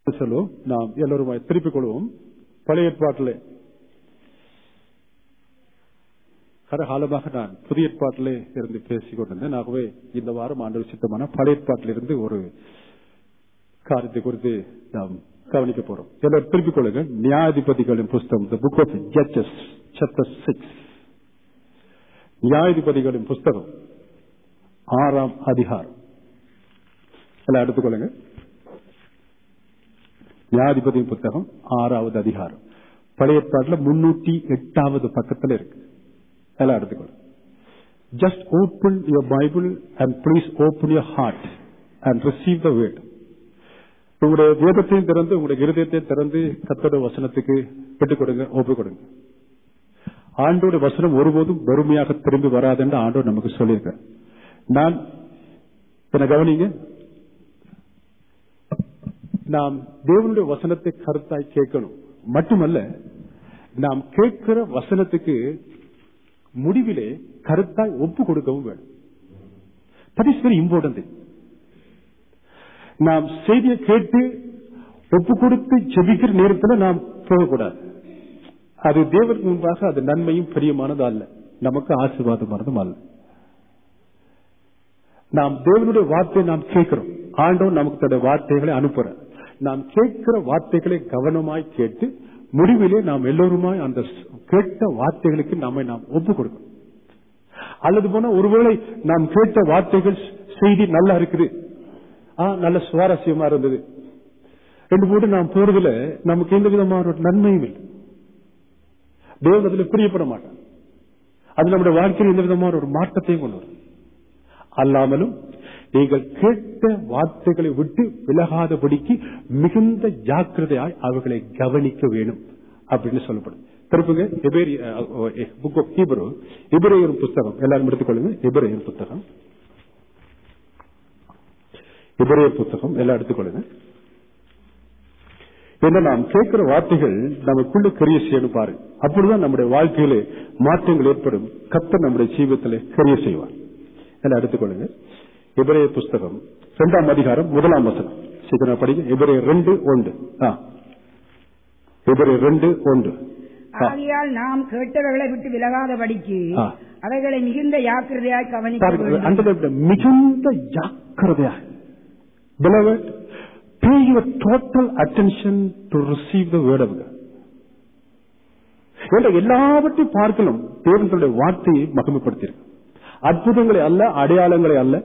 சொல்லுவோம் நாம் எல்லோருமாய் திருப்பிக் கொள்வோம் பழைய ஏற்பாட்டிலே கரகாலமாக நான் புதிய ஏற்பாட்டிலே இருந்து பேசிக் கொண்டிருந்தேன் ஆகவே இந்த வாரம் ஆண்டு சித்தமான பழைய ஏற்பாட்டிலிருந்து ஒரு காரியத்தை குறித்து நாம் கவனிக்க போறோம் எல்லாரும் திருப்பிக் கொள்ளுங்க நியாயாதிபதிகளின் புஸ்தகம் the book of Judges chapter six நியாயாதிபதிகளின் புஸ்தகம் ஆறாம் அதிகாரம் எல்லாம் எடுத்துக்கொள்ளுங்க நியாயாதிபதி புத்தகம் ஆறாவது அதிகாரம் பழைய ஏற்பாட்டில் முன்னூத்தி எட்டாவது பக்கத்தில் இருக்கு எல்லாம் எடுத்துக்கொள்ளுங்க just open your Bible and please open your heart and receive the word உங்களுடைய வேதத்தையும் திறந்து உங்களுடைய இருதயத்தையும் திறந்து கத்தோட வசனத்துக்கு விட்டுக் கொடுங்க ஒப்புக் கொடுங்க ஆண்டோட வசனம் ஒருபோதும் வெறுமையாக திரும்பி வராதுன்னு ஆண்டோடு நமக்கு சொல்லியிருக்க நான் என்ன கவனிங்க நாம் தேவனுடைய வசனத்தை கருத்தாய் கேட்கணும் மட்டுமல்ல நாம் கேட்கிற வசனத்துக்கு முடிவிலே கருத்தாய் ஒப்பு கொடுக்கவும் வேணும் தட் இஸ் வெரி இம்பார்ட்டன்ட் நாம் செய்தியை கேட்டு ஒப்பு கொடுத்து ஜெபிக்கிற நேரத்தில் நாம் போகக்கூடாது அது தேவனுக்கு முன்பாக அது நன்மையும் பிரியமானது அல்ல நமக்கு ஆசீர்வாதமானதும் அல்ல நாம் தேவனுடைய வார்த்தையை நாம் கேட்கிறோம் ஆண்டவன் நமக்கு தன்னுடைய வார்த்தைகளை அனுப்புற நாம் கேட்கிற வார்த்தைகளை கவனமாய் கேட்டு முடிவிலே நாம் எல்லோருமாய் அந்த கேட்ட வார்த்தைகளுக்கு நம்மை நாம் ஒப்பு கொடுக்கணும் அல்லது போனா ஒருவேளை நாம் கேட்ட வார்த்தைகள் செய்தி நல்லா இருக்குது நல்ல சுவாரஸ்யமா இருந்தது ரெண்டு போட்டு நாம் போறதுல நமக்கு எந்த விதமான ஒரு நன்மையும் இல்லை தேவன் அதுல பிரியப்பட மாட்டான் அது நம்முடைய வாழ்க்கையில் எந்த விதமான ஒரு மாற்றத்தையும் கொண்டு வரும் அல்லாமலும் நீங்கள் கேட்ட வார்த்தைகளை விட்டு விலகாதபடிக்கு மிகுந்த ஜாக்கிரதையாய் அவர்களை கவனிக்க வேணும் அப்படின்னு சொல்லப்படும் திருப்புங்க புக் ஆஃப் ஹீபரோ எபிரேயர் புத்தகம் எல்லாரும் எடுத்துக்கொள்ளுங்க எபிரேயர் புத்தகம் எபிரேயர் புத்தகம் எல்லாம் எடுத்துக்கொள்ளுங்க ஏன்னா நாம் கேட்கிற வார்த்தைகள் நமக்குள்ள கரிய செய்யணும் பாரு அப்படிதான் நம்முடைய வாழ்க்கையில மாற்றங்கள் ஏற்படும் கத்த நம்முடைய ஜீவத்தில் கரிய செய்வார் எல்லாம் எடுத்துக்கொள்ளுங்க எபிரேய புஸ்தகம் இரண்டாம் அதிகாரம் முதலாம் வசனம் சீக்கிரம் படிங்க எபிரே ரெண்டு ஒன்று எபிரே ரெண்டு ஒன்று ஆகையால் நாம் கேட்டவர்களை விட்டு விலகாதபடிக்கு அவைகளை மிகுந்த ஜாக்கிரதையாய் கவனிக்க மிகுந்த ஜாக்கிரதையாய் Beloved, pay your total attention to receive the word of God. என்ற எல்லாவற்றையும் பார்க்கணும் தேவனுடைய வார்த்தையை மகிமைப்படுத்தியிருக்கு அற்புதங்களை அல்ல அடையாளங்களை அல்ல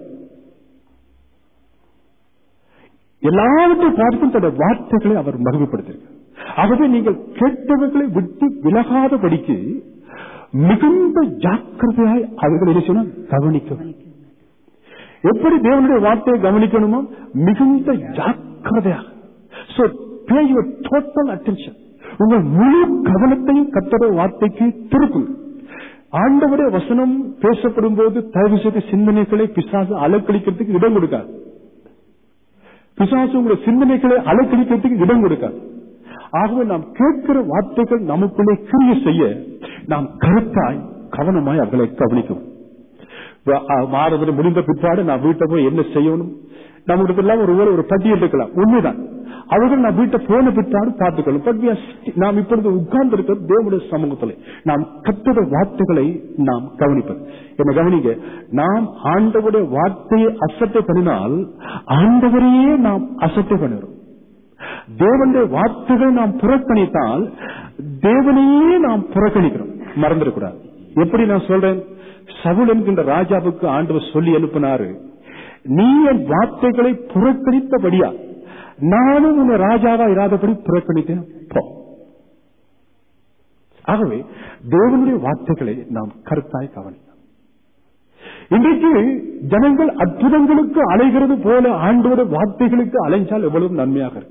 எல்லாவற்றையும் பார்க்கும் தன்னுடைய வார்த்தைகளை அவர் மகிமைப்படுத்தியிருக்க ஆகவே நீங்கள் கேட்டவர்களை விட்டு விலகாதபடிக்கு மிகுந்த ஜாக்கிரதையாய் அவர்கள் என்ன சொன்னால் கவனிக்க எப்படி தேவனுடைய வார்த்தையை கவனிக்கணுமோ மிகுந்த ஜாக்கிரதையாக so pay your total attention உங்கள் முழு கவனத்தையும் கத்தட வார்த்தைக்கு திருப்புங்க ஆண்டவருடைய வசனம் பேசப்படும் போது தயவு செய்த சிந்தனைகளை பிசாசு அலக்கழிக்கிறதுக்கு இடம் கொடுக்காது பிசாசு உங்களுடைய சிந்தனைகளை அலக்கழிக்கிறதுக்கு இடம் கொடுக்காது ஆகவே நாம் கேட்கிற வார்த்தைகள் நமக்குள்ளே கிரிய செய்ய நாம் கருத்தாய் கவனமாய் அவர்களை கவனிக்கும் மாறுதல் முடிந்த பிற்பாடு நான் வீட்டை போய் என்ன செய்யணும் நம்மளுக்கு எல்லாம் ஒரு ஒரு பட்டியல் இருக்கலாம் உண்மைதான் அவர்கள் நான் வீட்டை போன பிற்பாடு பார்த்துக்கணும் பட் நாம் இப்பொழுது உட்கார்ந்து இருக்கிறது தேவனுடைய சமூகத்தில் நாம் கத்தத வார்த்தைகளை நாம் கவனிப்பது என்ன கவனிங்க நாம் ஆண்டவருடைய வார்த்தையை அசட்டை பண்ணினால் ஆண்டவரையே நாம் அசட்டை பண்ணுறோம் தேவனுடைய வார்த்தைகளை நாம் புறக்கணித்தால் தேவனையே நாம் புறக்கணிக்கிறோம் மறந்துடக்கூடாது எப்படி நான் சொல்றேன் சவுல் என்கின்ற ராஜாவுக்கு ஆண்டவர் சொல்லி அனுப்பினாரு நீ என் வார்த்தைகளை புறக்கணித்தபடியா நானும் உன்னை ராஜாவா இராதபடி புறக்கணித்தேன் போ ஆகவே தேவனுடைய வார்த்தைகளை நாம் கருத்தாய் கவனிக்கலாம் இன்றைக்கு ஜனங்கள் அற்புதங்களுக்கு அலைகிறது போல ஆண்டோட வார்த்தைகளுக்கு அலைஞ்சால் எவ்வளவு நன்மையாக இருக்கும்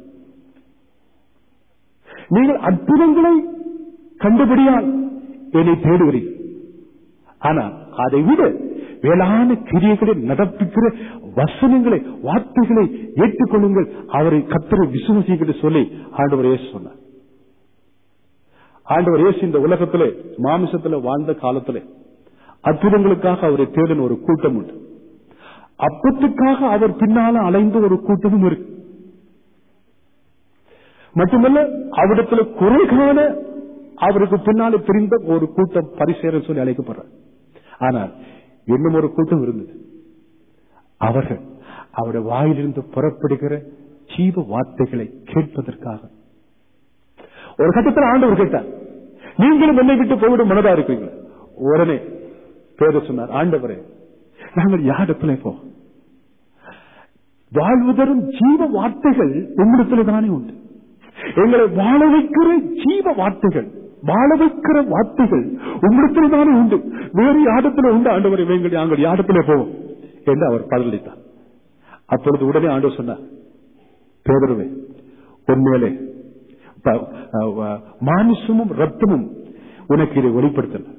நீங்கள் அற்புதங்களை கண்டுபடியால் என்னை தேடுகிறீர்கள் ஆனால் அதை விட வேளாண் கிரியைகளை நடப்பிக்கிற வசனங்களை வார்த்தைகளை ஏற்றுக்கொள்ளுங்கள் அவரை கத்தரை விசுவசிக்கிட்டு சொல்லி ஆண்டவர் ஏசு சொன்னார் ஆண்டவர் ஏசு இந்த உலகத்திலே மாமிசத்துல வாழ்ந்த காலத்திலே அற்புதங்களுக்காக அவரை தேடின ஒரு கூட்டம் உண்டு அப்பத்துக்காக அவர் பின்னால அலைந்த ஒரு கூட்டமும் இருக்கு மட்டுமல்ல அவரிடத்துல குறை காண அவருக்கு பின்னாலே பிரிந்த ஒரு கூட்டம் பரிசேர சொல்லி அழைக்கப்படுறார் ஆனால் இன்னும் ஒரு கூட்டம் இருந்தது அவர்கள் அவருடைய வாயிலிருந்து புறப்படுகிற ஜீவ வார்த்தைகளை கேட்பதற்காக ஒரு கட்டத்தில் ஆண்டவர் கேட்டார் நீங்களும் என்னை விட்டு போய்விட மனதா இருக்கீங்க உடனே பேர சொன்னார் ஆண்டவரே நாங்கள் யாரிடத்துல போ வாழ்வு தரும் ஜீவ வார்த்தைகள் உம்மிடத்தில் தானே உண்டு எங்களை வாழ வைக்கிற ஜீவ வார்த்தைகள் வாழ வைக்கிற வார்த்தைகள் உம்மிடத்தில் தானே உண்டு வேறு யாரிடத்துல உண்டு ஆண்டவரை வேங்கள் நாங்கள் யாரிடத்துல போவோம் என்று அவர் பதிலளித்தார் அப்பொழுது உடனே ஆண்டவர் சொன்னார் பேதருவே உண்மையிலே ப- அஹ் வ- மாமிசமும் ரத்தமும் உனக்கு இதை வெளிப்படுத்தல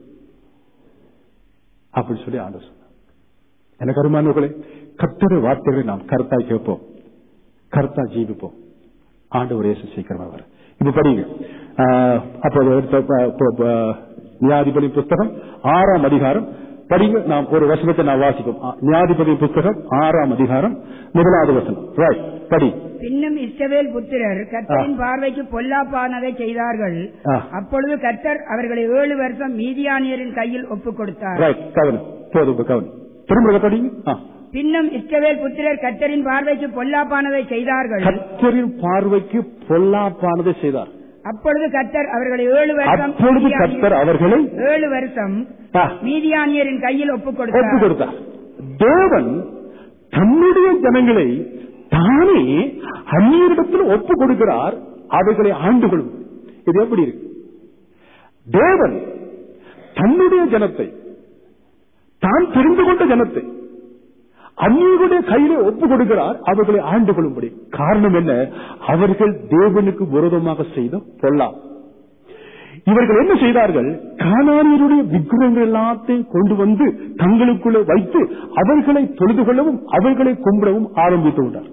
அப்படி சொல்லி ஆண்டவர் சொன்னார் எனக்கு அருமானவர்களே கத்தர வார்த்தைகளை நாம் கருத்தாய் கேட்போம் கருத்தா ஜீவிப்போம் ஆண்டவர் இயேசு சீக்கிரமா வர இப்ப படிங்க ஆஹ், அப்போ எடுத்த ப- ப- ப- நியாயாதிபதி புஸ்தகம் ஆறாம் அதிகாரம் படிங்க நாம் ஒரு வசனத்தை நான் வாசிப்போம் ஆ, நியாயாதிபதி புஸ்தகம் ஆறாம் அதிகாரம் முதலாவது வசனம் ரைட் படி பின்னும் இஸ்ரவேல் புத்திரர் கர்த்தரின் பார்வைக்கு பொல்லாப்பானதை செய்தார்கள் ஆ. அப்பொழுது கர்த்தர் அவர்களை ஏழு வருஷம் மீதியானியரின் கையில் ஒப்புக் கொடுத்தார் ரைட் கவனம் போதும் இப்ப கவனம் திரும்ப படிங்க ஆ. பின்னும் இஸ்ரவேல் புத்திரர் கர்த்தரின் பார்வைக்கு பொல்லாப்பானதை செய்தார்கள் கர்த்தரின் பார்வைக்கு பொல்லாப்பானதை செய்தார் அப்பொழுது கர்த்தர் அவர்களை ஏழு வருஷம் அப்பொழுது மீதியானியர்- கர்த்தர் அவர்களை ஏழு வருஷம் ஆ, மீதியானியரின் கையில் ஒப்புக் ஒப்பு கொடுத்தார் கொடுத்தார் தேவன் தன்னுடைய ஜனங்களை தானே அந்நியரிடத்தில் ஒப்பு கொடுக்கிறார் அவைகளை ஆண்டுகளும் இது எப்படி இருக்கு தேவன் தன்னுடைய ஜனத்தை தான் தெரிந்து கொண்ட ஜனத்தை அந்நியருடைய கையிலே ஒப்பு கொடுக்கிறார் அவர்களை ஆண்டு கொள்ளும்படி காரணம் என்ன அவர்கள் தேவனுக்கு விரோதமாக செய்த பொல்லா இவர்கள் என்ன செய்தார்கள் கானானியருடைய விக்கிரகங்கள் எல்லாத்தையும் கொண்டு வந்து தங்களுக்குள்ளே வைத்து அவர்களை தொழுது கொள்ளவும் அவர்களை கும்பிடவும் ஆரம்பித்து விட்டார்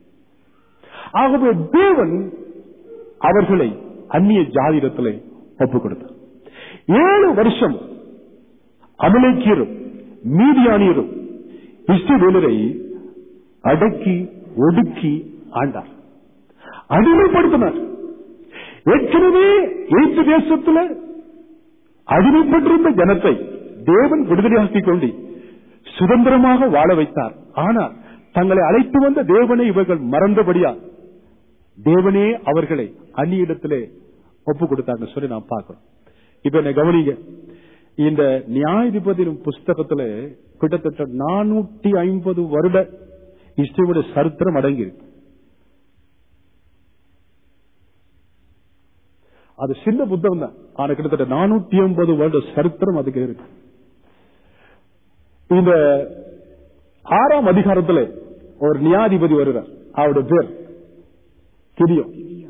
ஆகவே தேவன் அவர்களை அந்நிய ஜாதிடத்திலே ஒப்புக் கொடுத்தார் ஏழு வருஷம் அமலேக்கியரும் மீதியானியரும் இஸ்ரவேலரை அடக்கி ஒடுக்கி ஆண்டார் அடிமைப்படுத்தினார் ஏற்கனவே எய்த்து தேசத்துல அடிமைப்பட்டிருந்த ஜனத்தை தேவன் விடுதலையாக்கிக் கொண்டு சுதந்திரமாக வாழ வைத்தார் ஆனால் தங்களை அழைத்து வந்த தேவனை இவர்கள் மறந்தபடியால் தேவனே அவர்களை அந்நியிடத்திலே ஒப்பு கொடுத்தாங்க சொல்லி நான் பார்க்கிறோம் இப்ப என்ன கவனிங்க இந்த நியாயாதிபதியின் புஸ்தகத்துல கிட்டத்தட்ட நானூத்தி ஐம்பது வருட இஸ்ரேலுடைய சரித்திரம் அடங்கியிருக்கு அது சின்ன புத்தகம் தான் ஆனா கிட்டத்தட்ட நானூத்தி ஐம்பது வருட சரித்திரம் அதுக்கு இருக்கு இந்த ஆறாம் அதிகாரத்துல ஒரு நியாயாதிபதி வருகிறார் அவருடைய பேர் கிரியம்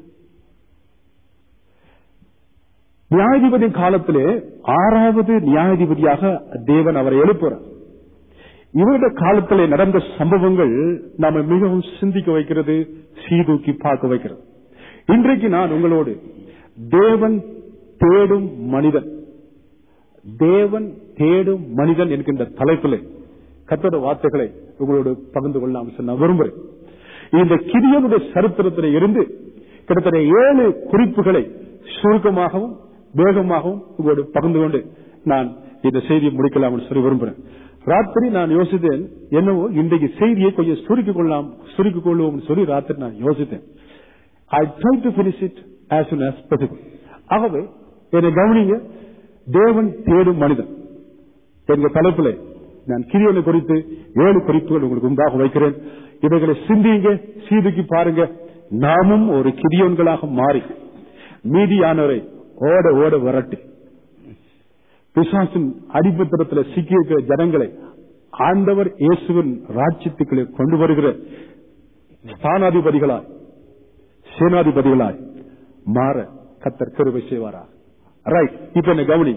நியாயாதிபதி காலத்திலே ஆறாவது நியாயாதிபதியாக தேவன் அவரை எழுப்புறார் இவருடைய காலத்திலே நடந்த சம்பவங்கள் நாம மிகவும் சிந்திக்க வைக்கிறது சீதூக்கி பார்க்க வைக்கிறது இன்றைக்கு நான் உங்களோடு தேவன் தேடும் மனிதன் தேவன் தேடும் மனிதன் என்கின்ற தலைப்பிலே கத்தோட வார்த்தைகளை உங்களோடு பகிர்ந்து கொள்ளலாம் நான் விரும்புகிறேன் இந்த கிரியனுடைய சரித்திரத்திலே இருந்து கிட்டத்தட்ட ஏழு குறிப்புகளை சுருக்கமாகவும் வேகமாகவும் உங்களோடு பகிர்ந்து கொண்டு நான் இந்த செய்தியை முடிக்கலாம் சொல்லி விரும்புகிறேன் ராத்திரி நான் யோசித்தேன் என்னவோ இன்றைக்கு செய்தியை கொஞ்சம் சுருக்கிக் கொள்ளலாம் சுருக்கிக் கொள்வோம் சொல்லி ராத்திரி நான் யோசித்தேன் I try to finish it as soon as possible ஆகவே என்னை கவனிங்க தேவன் தேடும் மனிதன் என்ற தலைப்பில் நான் கிரியனை குறித்து ஏழு குறிப்புகள் உங்களுக்கு முன்பாக வைக்கிறேன் இவைகளை சிந்திங்க சீதுக்கி பாருங்க நாமும் ஒரு கிரியன்களாக மாறி மீதியானவரை ஓட ஓட விரட்டி பிசாசின் அடிப்பத்திரத்தில் சிக்கியிருக்கிற ஜனங்களை ஆண்டவர் இயேசுவின் ராஜ்யத்துக்களை கொண்டு வருகிற ஸ்தானாதிபதிகளாய் சேனாதிபதிகளாய் மாற கத்தர் கருவை செய்வாரா ரைட் இப்ப என்ன கவனிங்க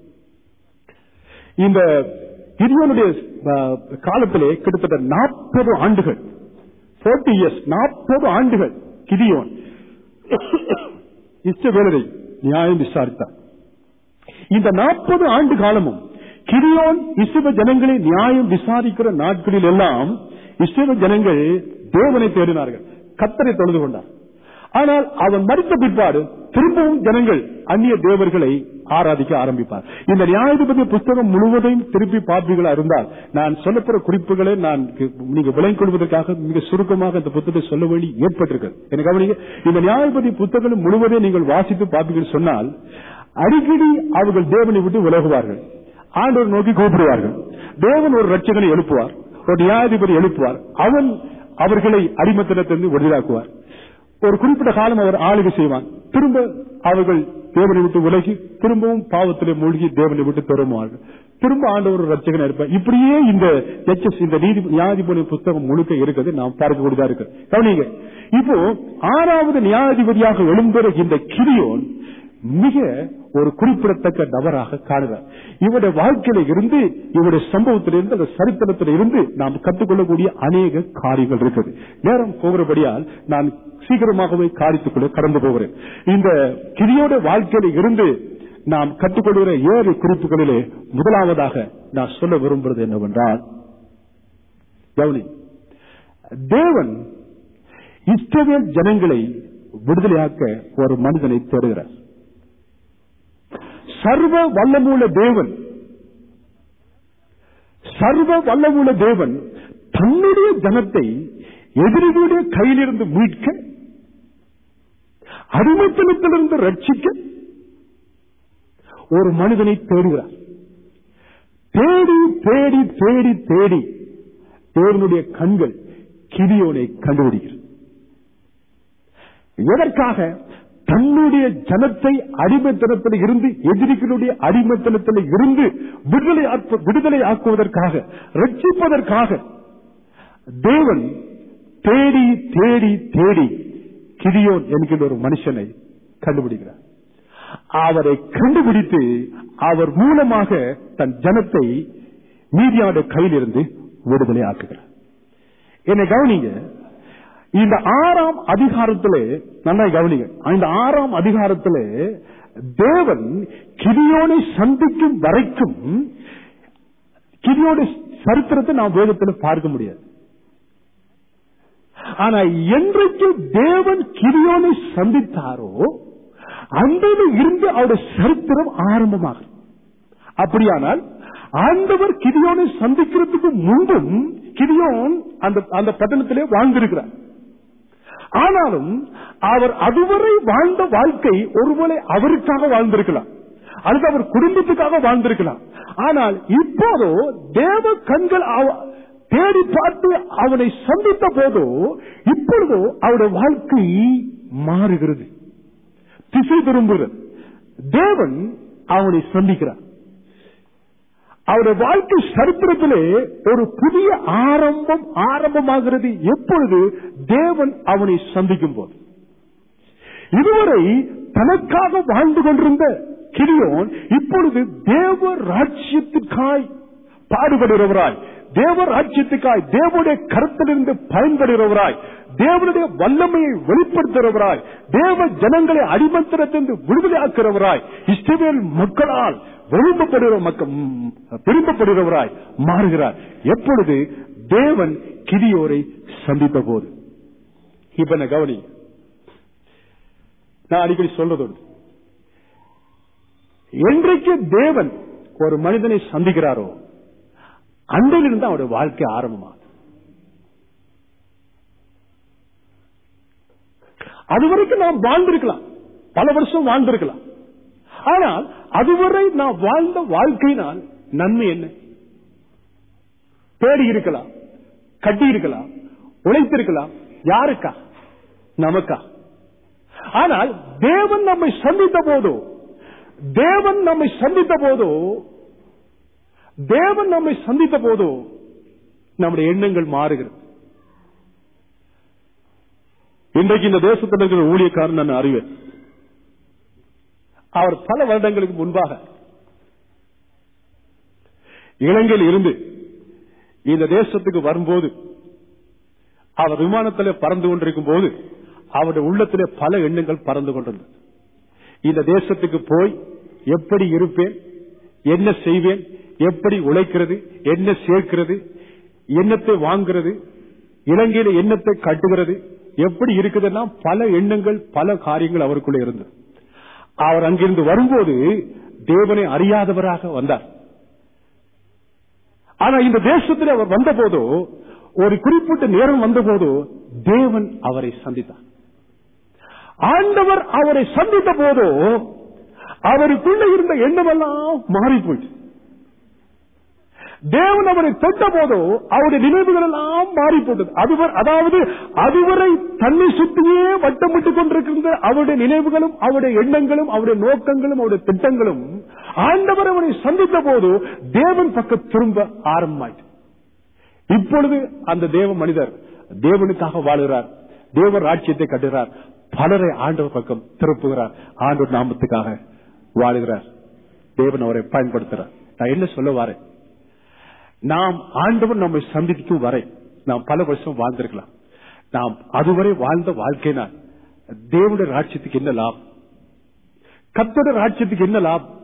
இந்த கிரியோனுடைய அஹ், காலத்திலே கிட்டத்தட்ட நாற்பது ஆண்டுகள் 40 இயர்ஸ் நாற்பது ஆண்டுகள் கிரியோன் இஷ்டவேலரை நியாயம் விசாரித்தார் இந்த நாற்பது ஆண்டு காலமும் கிரியோன் இஸ்ரவ ஜனங்களை நியாயம் விசாரிக்கிற நாட்களில் எல்லாம் இஸ்ரவ ஜனங்கள் தேவனை தேடினார்கள் கத்தரை தொழுது கொண்டார் ஆனால் அவன் மறித்த பிற்பாடு திரும்பவும் ஜனங்கள் அந்நிய தேவர்களை ஆராதிக்க ஆரம்பிப்பார் இந்த நியாயாதிபதி புஸ்தகம் முழுவதையும் திருப்பி பார்ப்பீர்களா இருந்தால் நான் சொல்லப்போற குறிப்புகளை நான் நீங்க விளங்கிக் கொள்வதற்காக மிக சுருக்கமாக இந்த புத்தகத்தை சொல்ல வேண்டி ஏற்பட்டிருக்கிறது எனக்கு கவனிங்க இந்த நியாயாதிபதி புத்தகம் முழுவதையும் நீங்கள் வாசித்து பார்ப்பீர்கள் சொன்னால் அடிக்கடி அவர்கள் தேவனை விட்டு விலகுவார்கள் ஆண்டவர் நோக்கி கூப்பிடுவார்கள் தேவன் ஒரு ரட்சகனை எழுப்புவார் ஒரு நியாயாதிபதி எழுப்புவார் அவன் அவர்களை அடிமத்தனத்திலிருந்து விடுதலாக்குவார் ஒரு குறிப்பிட்ட காலம் அவர் ஆளுகை செய்வான் திரும்ப அவர்கள் தேவனை விட்டு விலகி திரும்பவும் பாவத்திலே மூழ்கி தேவனை விட்டு திரும்புவார்கள் திரும்ப ஆண்டவர் ஒரு ரட்சகன் இருப்பார் இப்படியே இந்த எச்எஸ் இந்த நீதி நியாயாதிபதி புத்தகம் முழுக்க இருக்குது நாம் பார்க்கக்கூடியதா இருக்கு கவனிங்க இப்போ ஆறாவது நியாயாதிபதியாக எழும்பெற இந்த கிரியோன் மிக ஒரு குறிப்பிடத்தக்க நபராக காணுகிறார் இவருடைய வாழ்க்கையில இருந்து இவருடைய சம்பவத்திலிருந்து அந்த சரித்திரத்தில இருந்து நாம் கற்றுக்கொள்ளக்கூடிய அநேக காரியங்கள் இருக்குது நேரம் போகிறபடியால் நான் சீக்கிரமாகவே காரியத்துக்குள்ளே கடந்து போகிறேன் இந்த கிரியோட வாழ்க்கையில இருந்து நாம் கற்றுக்கொள்கிற ஏழு குறிப்புகளிலே முதலாவதாக நான் சொல்ல விரும்புவது என்னவென்றால் கவனி தேவன் இஸ்ரவேல் ஜனங்களை விடுதலையாக்க ஒரு மனிதனை தேடுகிறார் சர்வ வல்லமுள்ள தேவன் சர்வ வல்லமுள்ள தேவன் தன்னுடைய ஜனத்தை எதிரிகளுடைய கையிலிருந்து மீட்க அடிமைத்தனத்திலிருந்து ரட்சிக்க ஒரு மனிதனை தேடுகிறார் தேடி தேடி தேடி தேடி தேவனுடைய கண்கள் கிரியோனை கண்டுபிடிக்கிறது எதற்காக தன்னுடைய ஜனத்தை அடிமைத்தனத்தில் இருந்து எதிரிகளுடைய அடிமைத்தனத்தில் இருந்து விடுதலை விடுதலை ஆக்குவதற்காக ரட்சிப்பதற்காக தேவன் தேடி தேடி தேடி கிரியோன் என்கின்ற ஒரு மனுஷனை கண்டுபிடிக்கிறார் அவரை கண்டுபிடித்து அவர் மூலமாக தன் ஜனத்தை மீதியான கையிலிருந்து விடுதலை ஆக்குகிறார் என்னை கவனிங்க இந்த ஆறாம் அதிகாரத்திலே நல்லா கவனிங்க இந்த ஆறாம் அதிகாரத்திலே தேவன் கிரியோனை சந்திக்கும் வரைக்கும் கிரியோட சரித்திரத்தை நாம் வேதத்தில் பார்க்க முடியாது ஆனா என்றைக்கு தேவன் கிரியோனை சந்தித்தாரோ அன்றையில இருந்து அவருடைய சரித்திரம் ஆரம்பமாகும் அப்படியானால் ஆண்டவர் கிரியோனை சந்திக்கிறதுக்கு முன்பும் கிரியோன் அந்த அந்த பட்டணத்திலே வாழ்ந்திருக்கிறார் ஆனாலும் அவர் அதுவரை வாழ்ந்த வாழ்க்கை ஒருவேளை அவருக்காக வாழ்ந்திருக்கலாம் அல்லது அவர் குடும்பத்துக்காக வாழ்ந்திருக்கலாம் ஆனால் இப்போதோ தேவ கண்கள் தேடி பார்த்து அவனை சந்தித்த போதோ இப்பொழுதோ அவருடைய வாழ்க்கை மாறுகிறது திசை திரும்புகிறது தேவன் அவனை சந்திக்கிறார் அவருடைய வாழ்க்கை சரித்திரத்திலே ஒரு புதிய ஆரம்பம் ஆரம்பமாகிறது எப்பொழுது தேவன் அவனை சந்திக்கும் போது இதுவரை தனக்காக வாழ்ந்து கொண்டிருந்த கிரியோன் இப்பொழுது தேவ ராஜ்யத்துக்காய் பாடுபடுகிறவராய் தேவ ராஜ்யத்துக்காய் தேவனுடைய கருத்திலிருந்து பயன்படுகிறவராய் தேவனுடைய வல்லமையை வெளிப்படுத்துகிறவராய் தேவ ஜனங்களை அடிமந்திரத்திலிருந்து விடுதலையாக்குறவராய் இஸ்ரவேல் மக்களால் விரும்பப்படுகிற மக்கள் விரும்பப்படுகிறவராய் மாறுகிறார் எப்பொழுது தேவன் கிரியோரை சந்தித்த போது இப்ப நான் கவனி நான் அடிக்கடி சொல்றதோடு என்றைக்கு தேவன் ஒரு மனிதனை சந்திக்கிறாரோ அன்றையிலிருந்து அவருடைய வாழ்க்கை ஆரம்பமாகும் அதுவரைக்கும் நாம் வாழ்ந்திருக்கலாம் பல வருஷம் வாழ்ந்திருக்கலாம் ஆனால் அதுவரை நாம் வாழ்ந்த வாழ்க்கையினால் நன்மை என்ன தேடி இருக்கலாம் கட்டி இருக்கலாம் உழைத்திருக்கலாம் யாருக்கா நமக்கா ஆனால் தேவன் நம்மை சந்தித்த போதோ தேவன் நம்மை சந்தித்த போதோ தேவன் நம்மை சந்தித்த போதோ நம்முடைய எண்ணங்கள் மாறுகிறது இன்றைக்கு இந்த தேசத்தில் இருக்கிற ஊழியக்காரன் நான் அறிவேன் அவர் பல வருடங்களுக்கு முன்பாக இலங்கையில் இருந்து இந்த தேசத்துக்கு வரும்போது அவர் விமானத்திலே பறந்து கொண்டிருக்கும் போது அவருடைய உள்ளத்திலே பல எண்ணங்கள் பறந்து கொண்டிருந்தது இந்த தேசத்துக்கு போய் எப்படி இருப்பேன் என்ன செய்வேன் எப்படி உழைக்கிறது என்ன சேர்க்கிறது எண்ணத்தை வாங்குறது இலங்கையில எண்ணத்தை கட்டுகிறது எப்படி இருக்குதுன்னா பல எண்ணங்கள் பல காரியங்கள் அவருக்குள்ள இருந்தது அவர் அங்கிருந்து வரும்போது தேவனை அறியாதவராக வந்தார் ஆனா இந்த தேசத்தில் அவர் வந்த போதோ ஒரு குறிப்பிட்ட நேரம் வந்த போதோ தேவன் அவரை சந்தித்தார் ஆண்டவர் அவரை சந்தித்த போதோ அவருக்குள்ள இருந்த எண்ணமெல்லாம் மாறி போயிட்டு தேவன் அவரை தொட்ட போதோ அவருடைய நினைவுகள் எல்லாம் மாறி போட்டது அதுவரை அதாவது அதுவரை தன்னை சுற்றியே வட்டமிட்டுக் கொண்டிருக்கின்ற அவருடைய நினைவுகளும் அவருடைய எண்ணங்களும் அவருடைய நோக்கங்களும் அவருடைய திட்டங்களும் ஆண்டவர் அவரை சந்தித்த போது தேவன் பக்கம் திரும்ப ஆரம்பமாயிட்டு இப்பொழுது அந்த தேவ மனிதர் தேவனுக்காக வாழுகிறார் தேவ ராட்சியத்தை கட்டுகிறார் பலரை ஆண்டவர் பக்கம் திருப்புகிறார் ஆண்டவர் நாமத்துக்காக வாழுகிறார் தேவன் அவரை பயன்படுத்துறார் நான் என்ன சொல்ல வரேன் நாம் ஆண்டவர் நம்மை சந்திக்கும் வரை நாம் பல வருஷம் வாழ்ந்திருக்கலாம் நாம் அதுவரை வாழ்ந்த வாழ்க்கையினால் தேவனுடைய ராட்சியத்துக்கு என்ன லாபம் கத்தோட ராட்சியத்துக்கு என்ன லாபம்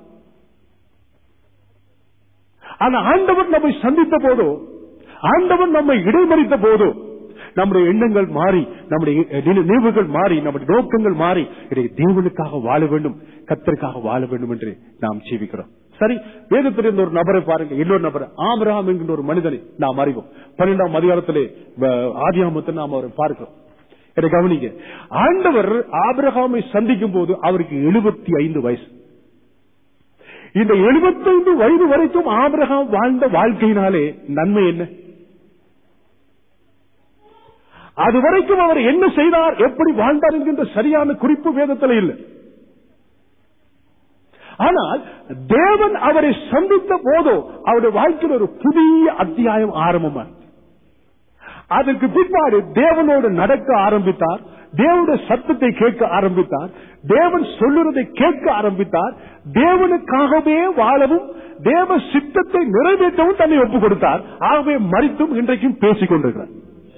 ஆனா ஆண்டவர் நம்மை சந்தித்த போதோ ஆண்டவர் நம்மை இடைமறித்த போதோ நம்முடைய எண்ணங்கள் மாறி நம்முடைய நினைவுகள் மாறி நம்முடைய நோக்கங்கள் மாறி இதை தேவனுக்காக வாழ வேண்டும் கத்தருக்காக வாழ வேண்டும் என்று நாம் ஜீவிக்கிறோம் சரி வேதத்தில் இருந்த ஒரு நபரை பாருங்க இன்னொரு நபர் ஆபிரகாம் என்கின்ற ஒரு மனிதனை நாம் அறிவோம் பன்னெண்டாம் அதிகாரத்திலே ஆதியாமத்தை நாம் அவரை பார்க்கிறோம் என கவனிங்க ஆண்டவர் ஆபிரகாமை சந்திக்கும் போது அவருக்கு எழுபத்தி ஐந்து வயசு இந்த எழுபத்தைந்து வயது வரைக்கும் ஆபிரகாம் வாழ்ந்த வாழ்க்கையினாலே நன்மை என்ன அது வரைக்கும் அவர் என்ன செய்தார் எப்படி வாழ்ந்தார் என்கின்ற சரியான குறிப்பு வேதத்தில் இல்லை ஆனால் தேவன் அவரை சந்தித்த போதோ அவருடைய வாழ்க்கையில் ஒரு புதிய அத்தியாயம் ஆரம்பமானது அதற்கு பிற்பாடு தேவனோடு நடக்க ஆரம்பித்தார் தேவனுடைய சத்தத்தை கேட்க ஆரம்பித்தார் தேவன் சொல்லுறதை கேட்க ஆரம்பித்தார் தேவனுக்காகவே வாழவும் தேவ சித்தத்தை நிறைவேற்றவும் தன்னை ஒப்புக் கொடுத்தார் ஆகவே மறித்தும் இன்றைக்கும் பேசிக் கொண்டிருக்கிறார்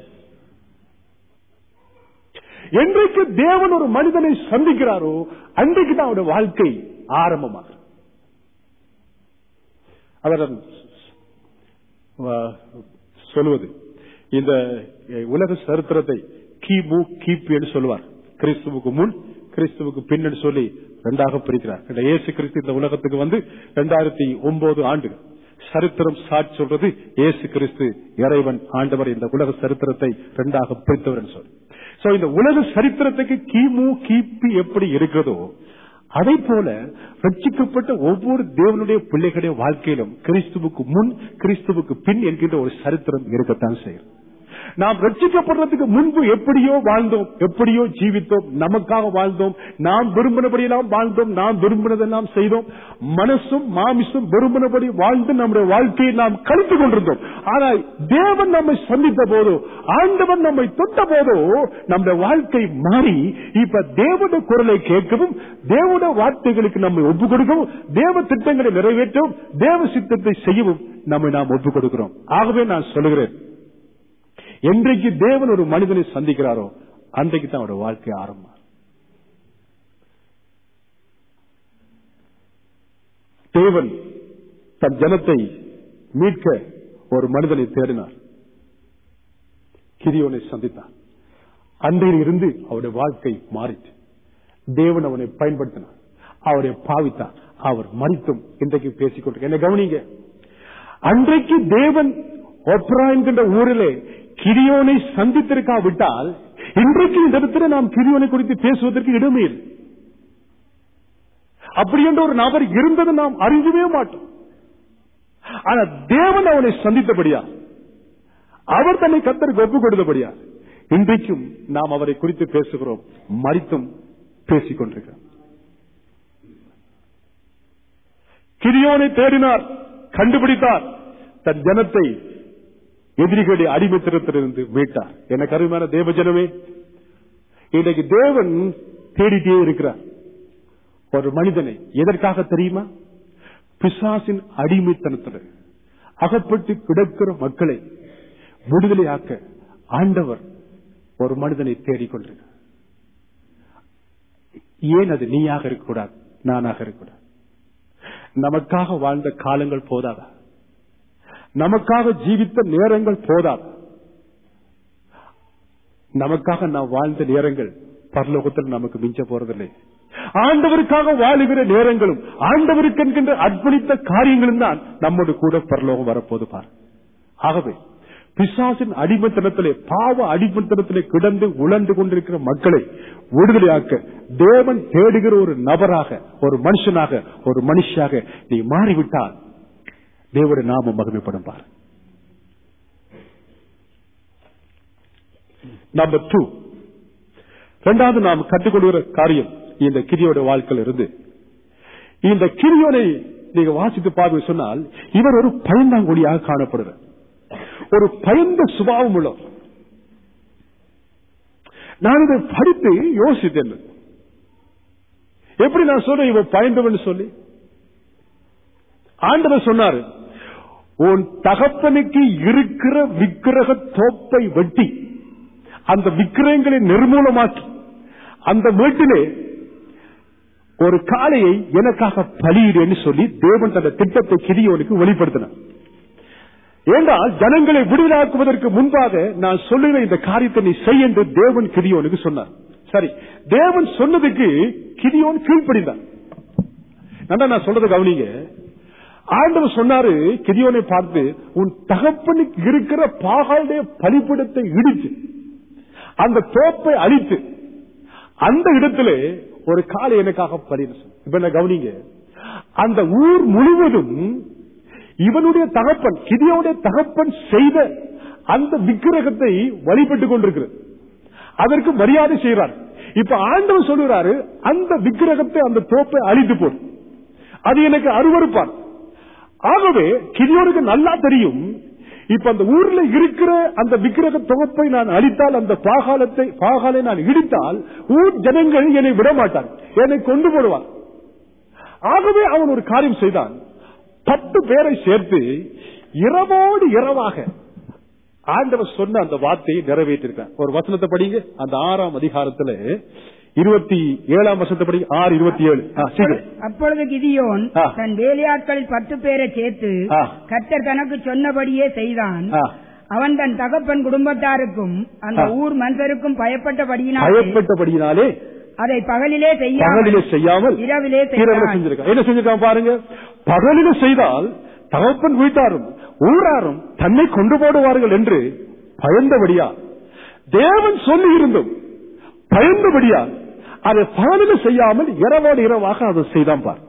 என்றைக்கு தேவன் ஒரு மனிதனை சந்திக்கிறாரோ அன்றைக்கு தான் அவருடைய வாழ்க்கை ஆரம்பமாக அவர் சொல்லுவது இந்த உலக சரித்திரத்தை கிமு கிபி என்று சொல்லுவார் கிறிஸ்துவுக்கு முன் கிறிஸ்துவுக்கு பின் என்று சொல்லி ரெண்டாக பிரிக்கிறார் இந்த இயேசு கிறிஸ்து இந்த உலகத்துக்கு வந்து இரண்டாயிரத்தி ஒன்பது ஆண்டு சரித்திரம் சாட்சி சொல்றது இயேசு கிறிஸ்து இறைவன் ஆண்டவர் இந்த உலக சரித்திரத்தை ரெண்டாக பிரித்தவர் என்று சொல்லி சோ இந்த உலக சரித்திரத்துக்கு கிமு கிபி எப்படி இருக்கிறதோ அதே போல ரட்சிக்கப்பட்ட ஒவ்வொரு தேவனுடைய பிள்ளைகளுடைய வாழ்க்கையிலும் கிறிஸ்துவுக்கு முன் கிறிஸ்துவுக்கு பின் என்கின்ற ஒரு சரித்திரம் இருக்கத்தான் செய்யும் நாம் ரட்சிக்கப்படுறதுக்கு முன்பு எப்படியோ வாழ்ந்தோம் எப்படியோ ஜீவித்தோம் நமக்காக வாழ்ந்தோம் நாம் விரும்பினபடியெல்லாம் வாழ்ந்தோம் நாம் விரும்பினதெல்லாம் செய்தோம் மனசும் மாமிசும் விரும்பினபடி வாழ்ந்து நம்முடைய வாழ்க்கையை நாம் கழித்து கொண்டிருந்தோம் ஆனால் தேவன் நம்மை சந்தித்த போதோ ஆண்டவன் நம்மை தொட்ட போதோ நம்முடைய வாழ்க்கை மாறி இப்ப தேவனுடைய குரலை கேட்கவும் தேவனுடைய வார்த்தைகளுக்கு நம்மை ஒப்புக் கொடுக்கவும் தேவ திட்டங்களை நிறைவேற்றவும் தேவ சித்தத்தை செய்யவும் நம்மை நாம் ஒப்புக் கொடுக்கிறோம் ஆகவே நான் சொல்லுகிறேன் என்றைக்கு தேவன் ஒரு மனிதனை சந்திக்கிறாரோ அன்றைக்கு தான் அவருடைய வாழ்க்கை ஆரம்பம் தேவன் தன் ஜனத்தை மீட்க ஒரு மனிதனை தேடினார் கிரியோனை சந்தித்தார் அன்றையில் இருந்து அவருடைய வாழ்க்கை மாறிச்சு தேவன் அவனை பயன்படுத்தினார் அவரை பாவித்தார் அவர் மறித்தும் இன்றைக்கு பேசிக்கொண்டு என்ன கவனிங்க அன்றைக்கு தேவன் ஒப்ரா என்கின்ற ஊரிலே கிரியோனை சந்தித்திருக்காவிட்டால் இன்றைக்கு இந்த இடத்துல நாம் கிரியோனை குறித்து பேசுவதற்கு இடமே இல்லை அப்படி என்ற ஒரு நபர் இருந்தது நாம் அறியவே மாட்டோம் ஆனா தேவன் அவனை சந்தித்தபடியா அவர் தன்னை கத்தருக்கு ஒப்புக் கொடுத்தபடியா இன்றைக்கும் நாம் அவரை குறித்து பேசுகிறோம் மறித்தும் பேசிக் கொண்டிருக்கிறோம் கிரியோனை தேடினார் கண்டுபிடித்தார் தன் ஜனத்தை எதிரிகளுடைய அடிமைத்திரத்திலிருந்து மீட்டார் என கருமையான தேவ ஜனமே இன்றைக்கு தேவன் தேடிட்டே இருக்கிறார் ஒரு மனிதனை எதற்காக தெரியுமா பிசாசின் அடிமைத்தனத்தில் அகப்பட்டு கிடக்கிற மக்களை விடுதலையாக்க ஆண்டவர் ஒரு மனிதனை தேடிக்கொண்டிருக்கிறார் ஏன் அது நீயாக இருக்கக்கூடாது நானாக இருக்கக்கூடாது நமக்காக வாழ்ந்த காலங்கள் போதாதா நமக்காக ஜீவித்த நேரங்கள் போதாது நமக்காக நாம் வாழ்ந்த நேரங்கள் பரலோகத்தில் நமக்கு மிஞ்ச போறதில்லை ஆண்டவருக்காக வாழுகிற நேரங்களும் ஆண்டவருக்கு என்கின்ற அர்ப்பணித்த காரியங்களும் தான் நம்மோடு கூட பரலோகம் வரப்போது பார் ஆகவே பிசாசின் அடிமத்தனத்திலே பாவ அடிமத்தனத்திலே கிடந்து உழந்து கொண்டிருக்கிற மக்களை விடுதலையாக்க தேவன் தேடுகிற ஒரு நபராக ஒரு மனுஷனாக ஒரு மனுஷியாக நீ மாறிவிட்டால் தேவனுடைய நாமம் மகிமைப்படும் பார் நம்பர் டூ இரண்டாவது நாம் கற்றுக்கொள்கிற காரியம் இந்த கிரியோட வாழ்க்கையில் இருந்து இந்த கிரியோனை நீங்க வாசித்து பார்வை சொன்னால் இவர் ஒரு பயந்தாங்கொடியாக காணப்படுகிறார் ஒரு பயந்த சுபாவம் உள்ள நான் இதை படித்து யோசித்தேன் எப்படி நான் சொல்றேன் இவன் பயந்தவன் சொல்லி ஆண்டவர் சொன்னாரு உன் தகப்பனுக்கு இருக்கிற விக்கிரக தோப்பை வெட்டி அந்த விக்கிரகங்களை நிர்மூலமாக்கி அந்த வீட்டிலே ஒரு காளையை எனக்காக பலியிடுன்னு சொல்லி தேவன் தந்த திட்டத்தை கிரியோனுக்கு வெளிப்படுத்தினார் ஏண்டால் ஜனங்களை விடுதலாக்குவதற்கு முன்பாக நான் சொல்லுகிற இந்த காரியத்தை நீ செய் என்று தேவன் கிரியோனுக்கு சொன்னார் சரி தேவன் சொன்னதுக்கு கிரியோன் கீழ்ப்படிந்தான் நல்லா நான் சொல்றது கவனிங்க ஆண்டவர் சொன்னாரு கிரியோனை பார்த்து உன் தகப்பனுக்கு இருக்கிற பாகாளுடைய பலிப்பிடத்தை இடித்து அந்த தோப்பை அழித்து அந்த இடத்துல ஒரு காலை எனக்காக பலின்னு சொன்ன. இப்ப என்ன கவனிங்க அந்த ஊர் முழுவதும் இவனுடைய தகப்பன் கிதியோடைய தகப்பன் செய்த அந்த விக்கிரகத்தை வழிபட்டுக் கொண்டிருக்கிறது அதற்கு மரியாதை செய்கிறார் இப்ப ஆண்டவர் சொல்லுகிறாரு அந்த விக்கிரகத்தை அந்த தோப்பை அழித்து போடு அது எனக்கு அருவறுப்பான் ஆகவே கிரியோனுக்கு நல்லா தெரியும் இப்ப அந்த ஊர்ல இருக்கிற அந்த விக்கிரக தொகுப்பை நான் அழித்தால் அந்த பாகாலத்தை பாகாலை நான் இடித்தால் ஊர் ஜனங்கள் என்னை விட மாட்டார் என்னை கொண்டு போடுவார் ஆகவே அவன் ஒரு காரியம் செய்தான் பத்து பேரை சேர்த்து இரவோடு இரவாக ஆண்டவர் சொன்ன அந்த வார்த்தையை நிறைவேற்றிருக்கார் ஒரு வசனத்தை படிங்க அந்த ஆறாம் அதிகாரத்துல இருபத்தி ஏழாம் வசனத்தை படிங்க ஆறு இருபத்தி ஏழு ஆ, சீக்கிரம் அப்பொழுது கிதியோன் ஆ. தன் வேலையாட்களில் பத்து பேரை சேர்த்து ஆ. கர்த்தர் தனக்கு சொன்னபடியே செய்தான் ஆ. அவன் தன் தகப்பன் குடும்பத்தாருக்கும் அந்த ஆ. ஊர் மனுஷருக்கும் பயப்பட்டபடியினால் பயப்பட்டபடியினாலே அதை பகலிலே செய்யாமல் பகலிலே செய்யாமல் இரவிலே இரவிலே செய்தான் செஞ்சிருக்கான் என்ன செஞ்சிருக்கான் பாருங்க பகலில செய்தால் தகப்பன் வீட்டாரும் ஊராரும் தன்னை கொண்டு போடுவார்கள் என்று பயந்தபடியா தேவன் சொல்லி இருந்தும் பயந்தபடியா அதை பகலில செய்யாமல் இரவோடு இரவாக அதை செய்தான் பார்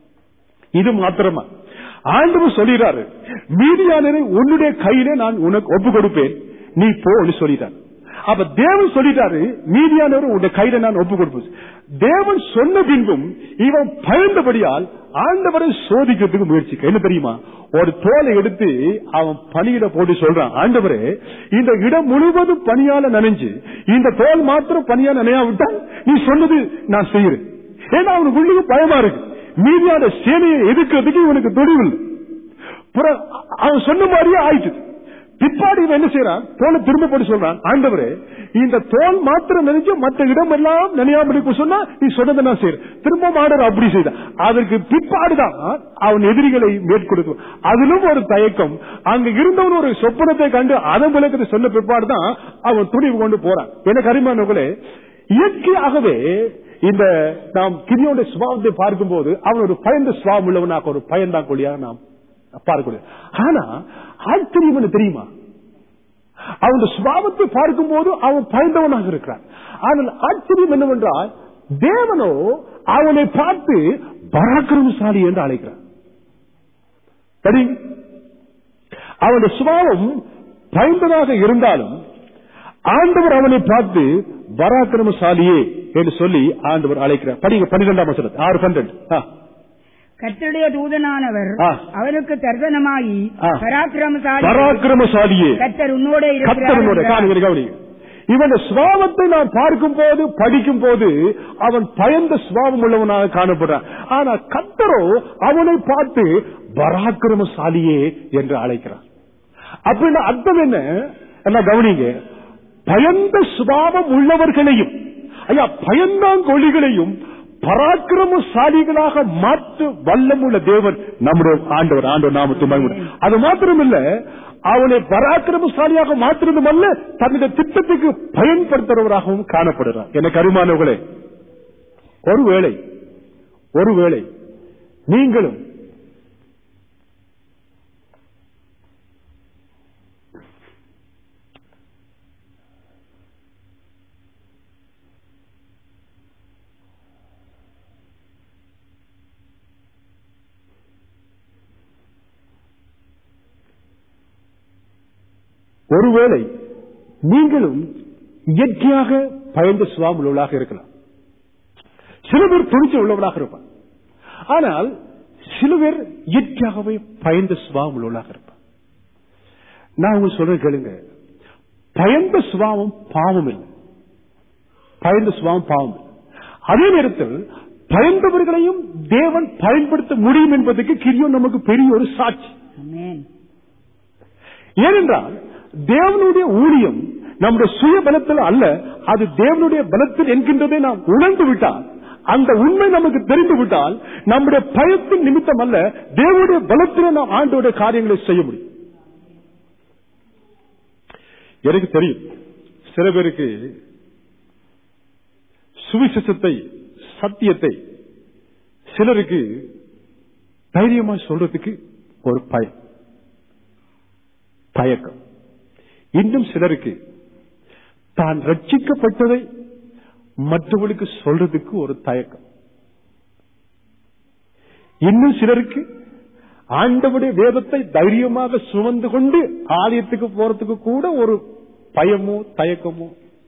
இது மாத்திரமா ஆண்டவர் சொல்லிடுறாரு மீதியானரை உன்னுடைய கையிலே நான் உனக்கு ஒப்பு கொடுப்பேன் நீ போன்னு சொல்லிட்டார் அப்ப தேவன் சொல்லிட்டாரு மீதியானவர் உன்னுடைய கையில நான் ஒப்பு கொடுப்பேன் தேவன் சொன்ன பின்பும் இவன் பயந்தபடியால் ஆண்டவரை சோதிக்கிறதுக்கு முயற்சிக்க என்ன தெரியுமா ஒரு தோலை எடுத்து அவன் பணியிட போட்டு சொல்றான் ஆண்டவரே இந்த இடம் முழுவதும் பணியால நனைஞ்சு இந்த தோல் மாத்திரம் பணியால நனையாவிட்டால் நீ சொன்னது நான் செய்யறேன் ஏன்னா அவனுக்கு உள்ளுக்கு பயமா இருக்கு மீதியான சேனையை எதிர்க்கிறதுக்கு இவனுக்கு துணிவில்லை புற- அவன் சொன்ன மாதிரியே ஆயிட்டு பிற்பாடு இவன் என்ன செய்யறான் தோலை திரும்ப போட்டு சொல்றான் ஆண்டவரே இந்த தோல் மாத்திரம் நினைச்சு மற்ற இடம் எல்லாம் நினையாம இருக்க சொன்னா நீ சொன்னதை நான் செய்யறேன் திரும்ப ஆண்டவர் அப்படி செய்தான் அதற்கு பிற்பாடுதான் அவன் எதிரிகளை மேற்கொடுக்கும் அதிலும் ஒரு தயக்கம் அங்க இருந்தவன் ஒரு சொப்பனத்தை கண்டு அதன் விளக்கத்தை சொன்ன பிற்பாடுதான் அவன் துணிவு கொண்டு போறான் எனக்கு அருமையானவர்களே இயற்கையாகவே இந்த நாம் கிரியோட சுபாவத்தை பார்க்கும்போது அவன் ஒரு பயந்த சுபாவம் உள்ளவனாக ஒரு பயந்தாங்கொழியாக நாம் பார்க்கக்கூடிய ஆனா ஆச்சரியம் என்ன தெரியுமா அவன் சுபாவத்தை பார்க்கும்போது அவன் பயந்தவனாக இருக்கிறான் ஆனால் ஆச்சரியம் என்னவென்றால் தேவனோ அவனை பார்த்து பராக்கிரமசாலி என்று அழைக்கிறான் சரி அவனுடைய சுபாவம் பயந்ததாக இருந்தாலும் ஆண்டவர் அவனை பார்த்து பராக்கிரமசாலியே என்று சொல்லி ஆண்டவர் அழைக்கிறார் படிங்க பன்னிரெண்டாம் வசனம் ஆறு பன்னெண்டு ஆ. கர்த்தருடைய தூதனானவர் ஆ. அவனுக்கு தர்சனமாகி ஆ. பராக்கிரமசாலி பராக்கிரமசாலியே கர்த்தர் உன்னோட கத்தரனுடைய இருக்கிறார் காணுகிற கவனிங்க இவன் சுவாவத்தை நாம் பார்க்கும் போது படிக்கும் போது அவன் பயந்த சுவாவம் உள்ளவனாக காணப்படுறான் ஆனா கத்தரோ அவனை பார்த்து பராக்கிரமசாலியே என்று அழைக்கிறான் அப்படின்னா அர்த்தம் என்ன என்ன கவனிங்க பயந்த சுபாவம் உள்ளவர்களையும் ஐயா பயந்தாங்கொழிகளையும் பராக்கிரமசாலிகளாக மாற்று வல்லமுள்ள தேவன் நம்முடைய ஆண்டவர் ஆண்டவர் நாமத்து மகிமை அது மாத்திரமில்ல அவனை பராக்கிரமசாலியாக மாற்றுவதும் அல்ல தன்னுடைய திட்டத்துக்கு பயன்படுத்துறவராகவும் காணப்படுகிறார் எனக்கு அருமானவர்களே ஒருவேளை ஒருவேளை நீங்களும் ஒருவேளை நீங்களும் இயற்கையாக பயந்த சுவாம் உள்ளவர்களாக இருக்கலாம் சில பேர் துணிச்சல் உள்ளவர்களாக இருப்பார் ஆனால் சில பேர் இயற்கையாகவே பயந்த சுபாவம் உள்ளவர்களாக இருப்பார் நான் உங்க சொல்ற கேளுங்க பயந்த சுபாவம் பாவம் இல்லை பயந்த சுபாவம் பாவம் இல்லை அதே நேரத்தில் பயந்தவர்களையும் தேவன் பயன்படுத்த முடியும் என்பதற்கு கிரியம் நமக்கு பெரிய ஒரு சாட்சி ஆமென் ஏனென்றால் தேவனுடைய ஊழியம் நம்முடைய சுய பலத்தில் அல்ல அது தேவனுடைய பலத்தில் என்கின்றதை நாம் உணர்ந்து விட்டால் அந்த உண்மை நமக்கு தெரிந்து விட்டால் நம்முடைய பயத்தின் நிமித்தம் அல்ல தேவனுடைய பலத்திலே நாம் ஆண்டோடைய காரியங்களை செய்ய முடியும் எனக்கு தெரியும் சில பேருக்கு சுவிசேஷத்தை சத்தியத்தை சிலருக்கு தைரியமா சொல்றதுக்கு ஒரு பயம் தயக்கம் இன்னும் சிலருக்கு தான் ரட்சிக்கப்பட்டதை மற்றவர்களுக்கு சொல்றதுக்கு ஒரு தயக்கம் இன்னும் சிலருக்கு ஆண்டவுடைய வேதத்தை தைரியமாக சுமந்து கொண்டு ஆலயத்துக்கு போறதுக்கு கூட ஒரு பயமோ தயக்கமோ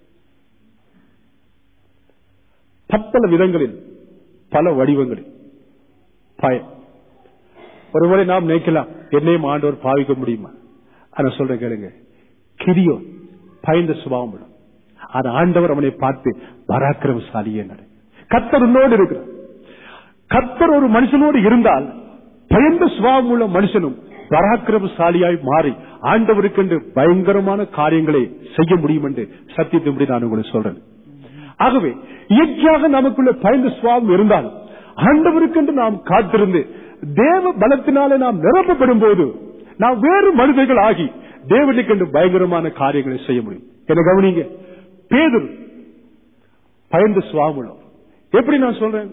பற்பல விதங்களில் பல வடிவங்களில் பயம் ஒருமுறை நாம் நினைக்கலாம் என்னையும் ஆண்டவர் பாவிக்க முடியுமா ஆனா சொல்றேன் கேளுங்க கிரியோ பயந்த சுபாவம் உள்ள. ஆனா ஆண்டவர் அவனை பார்த்து பராக்கிரமசாலியே நட கத்தர் உன்னோடு இருக்கிறார் கத்தர் ஒரு மனுஷனோடு இருந்தால் பயந்த சுபாவம் உள்ள மனுஷனும் பராக்கிரமசாலியாய் மாறி ஆண்டவருக்கென்று பயங்கரமான காரியங்களை செய்ய முடியும் என்று சத்தியத்தின்படி நான் உங்களுக்கு சொல்றேன் ஆகவே இயற்கையாக நமக்குள்ள பயந்த சுபாவம் இருந்தால் ஆண்டவருக்கென்று நாம் காத்திருந்து தேவ பலத்தினாலே நாம் நிரப்பப்படும் போது நாம் வேறு மனிதர்கள் ஆகி தேவனுக்கென்று பயங்கரமான காரியங்களை செய்ய முடியும் என்ன கவனிங்க பேதுரு பயந்த சுபாவம் உள்ளவர். எப்படி நான் சொல்றேன்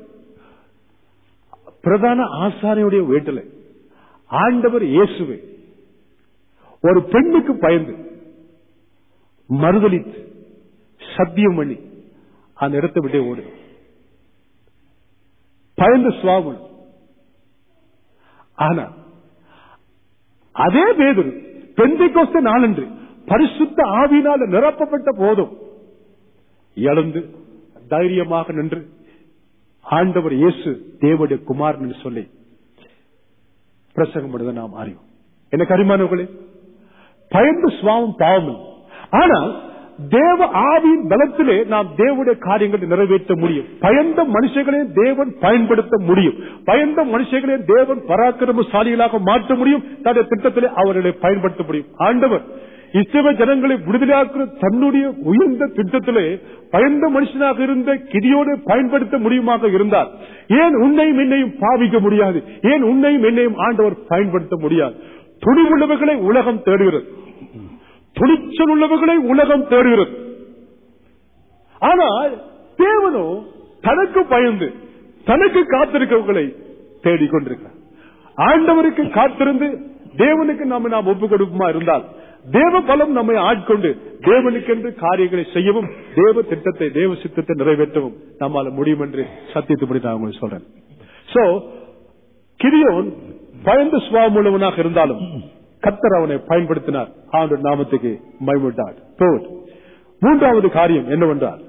பிரதான ஆசாரியுடைய வீட்டில் ஆண்டவர் இயேசுவை ஒரு பெண்ணுக்கு பயந்து மறுதளித்து சத்தியம் பண்ணி அந்த இடத்தை விட்டே ஓடு பயந்த சுவாபம் ஆனா அதே பேதுரு பெந்தைக்கோஸ்த நாளன்று பரிசுத்த ஆவியினால நிரப்பப்பட்ட போதும் எழுந்து தைரியமாக நின்று ஆண்டவர் இயேசு தேவனுடைய குமாரன் என்று சொல்லி பிரசங்கம் பண்ணுவதை நாம் அறிவோம் என்ன கரிமானவர்களே பயந்து சுவாமம் பாவம் இல்லை. ஆனால் தேவ ஆவியின் பலத்திலே நாம் தேவனுடைய காரியங்களை நிறைவேற்ற முடியும் பயந்த மனுஷர்களையும் தேவன் பயன்படுத்த முடியும் பயந்த மனுஷர்களையும் தேவன் பராக்கிரமசாலிகளாக மாற்ற முடியும் தன்னுடைய திட்டத்திலே அவர்களை பயன்படுத்த முடியும் ஆண்டவர் இஸ்ரவ ஜனங்களை விடுதலையாக்குற தன்னுடைய உயர்ந்த திட்டத்திலே பயந்த மனுஷனாக இருந்த கிதியோடு பயன்படுத்த முடியுமாக இருந்தார் ஏன் உன்னையும் என்னையும் பாவிக்க முடியாது ஏன் உன்னையும் என்னையும் ஆண்டவர் பயன்படுத்த முடியாது துணிவுள்ளவர்களை உலகம் தேடுகிறது துணிச்சல் உள்ளவர்களை உலகம் தேடுகிறது ஆனால் தேவனோ தனக்கு பயந்து தனக்கு காத்திருக்கவர்களை தேடிக்கொண்டிருக்கிறார் ஆண்டவருக்கு காத்திருந்து தேவனுக்கு நாம நாம் ஒப்பு கொடுக்குமா இருந்தால் தேவ பலம் நம்மை ஆட்கொண்டு தேவனுக்கென்று காரியங்களை செய்யவும் தேவ திட்டத்தை தேவ சித்தத்தை நிறைவேற்றவும் நம்மால முடியும் என்று சத்தியத்துப்படி நான் உங்களுக்கு சொல்றேன் சோ கிரியோன் பயந்த சுவாபம் உள்ளவனாக இருந்தாலும் கத்தர் அவனை பயன்படுத்தினார் ஆண்டு நாமத்துக்கு மைவிட்டார் Third, மூன்றாவது காரியம் என்னவென்றால்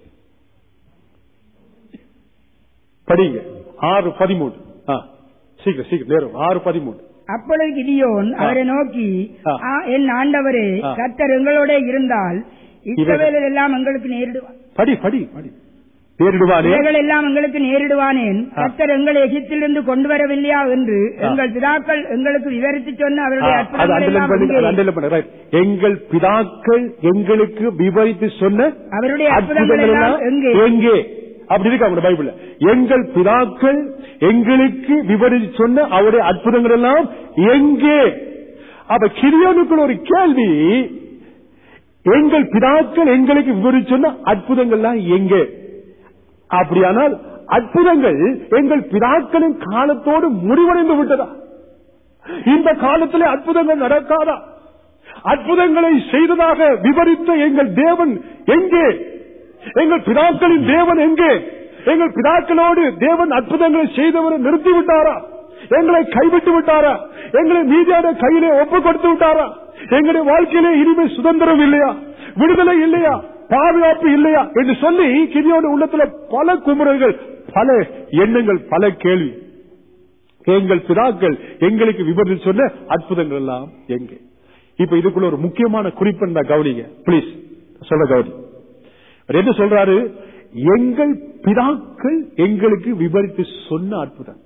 படிங்க ஆறு பதிமூணு ஆ, சீக்கிரம் சீக்கிரம் நேரம் ஆறு பதிமூணு அப்பொழுது கிதியோன் ஆ. அவரை நோக்கி ஆ. "ஆ, என் ஆண்டவரே ஆ. கர்த்தர் எங்களோட இருந்தால் இஸ்ரவேலர் எல்லாம் எங்களுக்கு நேரிடுவான் படி படி படி நேரிடுவானே இவைகள் எல்லாம் எங்களுக்கு நேரிடுவானேன் ஆ. கர்த்தர் எங்களை எகிப்திலிருந்து கொண்டு வரவில்லையா என்று ஆ. எங்கள் பிதாக்கள் எங்களுக்கு விவரித்து சொன்ன அவருடைய ஆ, அது அற்புதங்கள் underline எல்லாம் பண்ணி- அது எங்கே? underline பண்ணு, right. எங்கள் பிதாக்கள் எங்களுக்கு விவரித்து சொன்ன அவருடைய அற்புதங்கள் அற்புதங்கள் எல்லாம் எல்லாம் எங்கே எங்கே அப்படி இருக்கு அவங்க பைபிள்ல எங்கள் பிதாக்கள் எங்களுக்கு விவரித்து சொன்ன அவருடைய அற்புதங்கள் எல்லாம் எங்கே அப்ப கிரியோனுக்குள் ஒரு கேள்வி எங்கள் பிதாக்கள் எங்களுக்கு விவரிச்சு சொன்ன அற்புதங்கள்லாம் எங்கே அப்படியானால் அற்புதங்கள் எங்கள் பிதாக்களின் காலத்தோடு முடிவடைந்து விட்டதா இந்த காலத்திலே அற்புதங்கள் நடக்காதா அற்புதங்களை செய்ததாக விவரித்த எங்கள் தேவன் எங்கே எங்கள் பிதாக்களின் தேவன் எங்கே எங்கள் பிதாக்களோடு தேவன் அற்புதங்களை செய்தவரை நிறுத்தி விட்டாரா எங்களை கைவிட்டு விட்டாரா எங்களை மீதியான கையிலே ஒப்பு கொடுத்து விட்டாரா எங்களுடைய வாழ்க்கையிலே இனிமே சுதந்திரம் இல்லையா விடுதலை இல்லையா பாதுகாப்பு இல்லையா என்று சொல்லி கிரியோட உள்ளத்துல பல குமுறல்கள் பல எண்ணங்கள் பல கேள்வி எங்கள் பிதாக்கள் எங்களுக்கு விபத்து சொன்ன அற்புதங்கள் எல்லாம் எங்கே இப்ப இதுக்குள்ள ஒரு முக்கியமான குறிப்பு நான் கவனிங்க பிளீஸ் சொல்ல கவனி அவர் என்ன சொல்றாரு எங்கள் பிதாக்கள் எங்களுக்கு விவரித்து சொன்ன அற்புதம்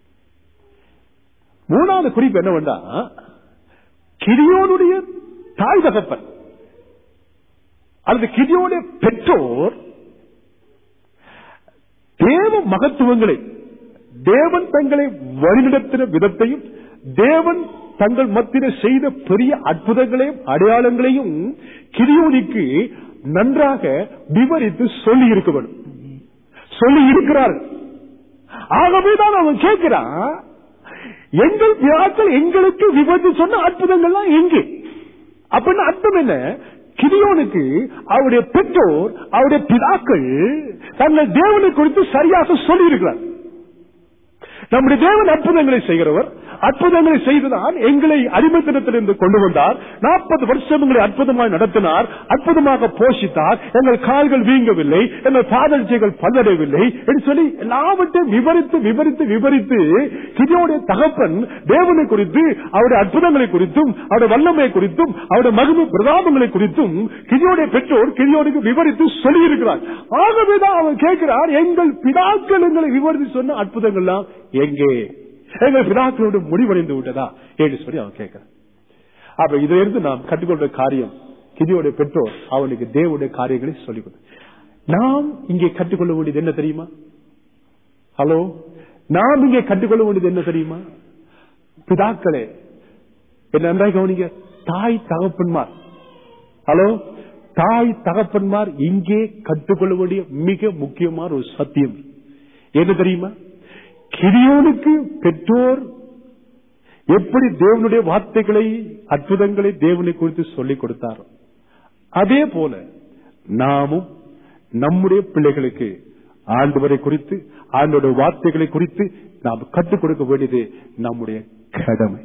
மூணாவது குறிப்பு என்னவென்றா கிரியோனுடைய தாய் தகப்பன் அல்லது கிரியோனுடைய பெற்றோர் தேவ மகத்துவங்களை தேவன் தங்களை வழிநடத்தின விதத்தையும் தேவன் தங்கள் மத்திய செய்த பெரிய அற்புதங்களையும் அடையாளங்களையும் கிரியோனிக்கு நன்றாக விவரித்து சொல்லி இருக்க வேண்டும் சொல்லி இருக்கிறார்கள் ஆகவேதான் அவன் கேட்கிறான் எங்கள் விழாக்கள் எங்களுக்கு விபத்து சொன்ன அற்புதங்கள்லாம் எங்கே அப்படின்னு அர்த்தம் என்ன கிரியோனுக்கு அவருடைய பெற்றோர் அவருடைய பிதாக்கள் தங்கள் தேவனை குறித்து சரியாக சொல்லி இருக்கிறார் நம்முடைய தேவன் அற்புதங்களை செய்கிறவர் அற்புதங்களை செய்துதான் எங்களை அடிமைத்தனத்திலிருந்து கொண்டு வந்தார் நாற்பது வருஷம் எங்களை அற்புதமாய் நடத்தினார் அற்புதமாக போஷித்தார் எங்கள் கால்கள் வீங்கவில்லை எங்கள் பாதழ்ச்சிகள் பல்லடையவில்லை என்று சொல்லி எல்லாவற்றையும் விவரித்து விவரித்து விவரித்து கிரியோடைய தகப்பன் தேவனை குறித்து அவருடைய அற்புதங்களை குறித்தும் அவருடைய வல்லமை குறித்தும் அவருடைய மகிமை பிரதாபங்களை குறித்தும் கிரியோடைய பெற்றோர் கிரியோனுக்கு விவரித்து சொல்லியிருக்கிறார் ஆகவேதான் அவன் கேட்கிறார் எங்கள் பிதாக்கள் எங்களை விவரித்து சொன்ன அற்புதங்கள்லாம் எங்கே எங்கள் பிதாக்களோடு முடிவடைந்து விட்டதா என்று சொல்லி அவன் கேட்கிறான் அப்ப இதுல இருந்து நாம் கற்றுக்கொண்ட காரியம் கிதியோட பெற்றோர் அவனுக்கு தேவனுடைய காரியங்களை சொல்லிக் கொடு நாம் இங்கே கற்றுக்கொள்ள வேண்டியது என்ன தெரியுமா ஹலோ நாம் இங்கே கற்றுக்கொள்ள வேண்டியது என்ன தெரியுமா பிதாக்களே என்ன நன்றாக கவனிங்க தாய் தகப்பன்மார் ஹலோ தாய் தகப்பன்மார் இங்கே கற்றுக்கொள்ள வேண்டிய மிக முக்கியமான ஒரு சத்தியம் என்ன தெரியுமா கிரியோனுக்கு பெற்றோர் எப்படி தேவனுடைய வார்த்தைகளை அற்புதங்களை தேவனை குறித்து சொல்லிக் கொடுத்தாரோ அதே போல நாமும் நம்முடைய பிள்ளைகளுக்கு ஆண்டவரை குறித்து ஆண்டோட வார்த்தைகளை குறித்து நாம் கற்றுக் கொடுக்க வேண்டியது நம்முடைய கடமை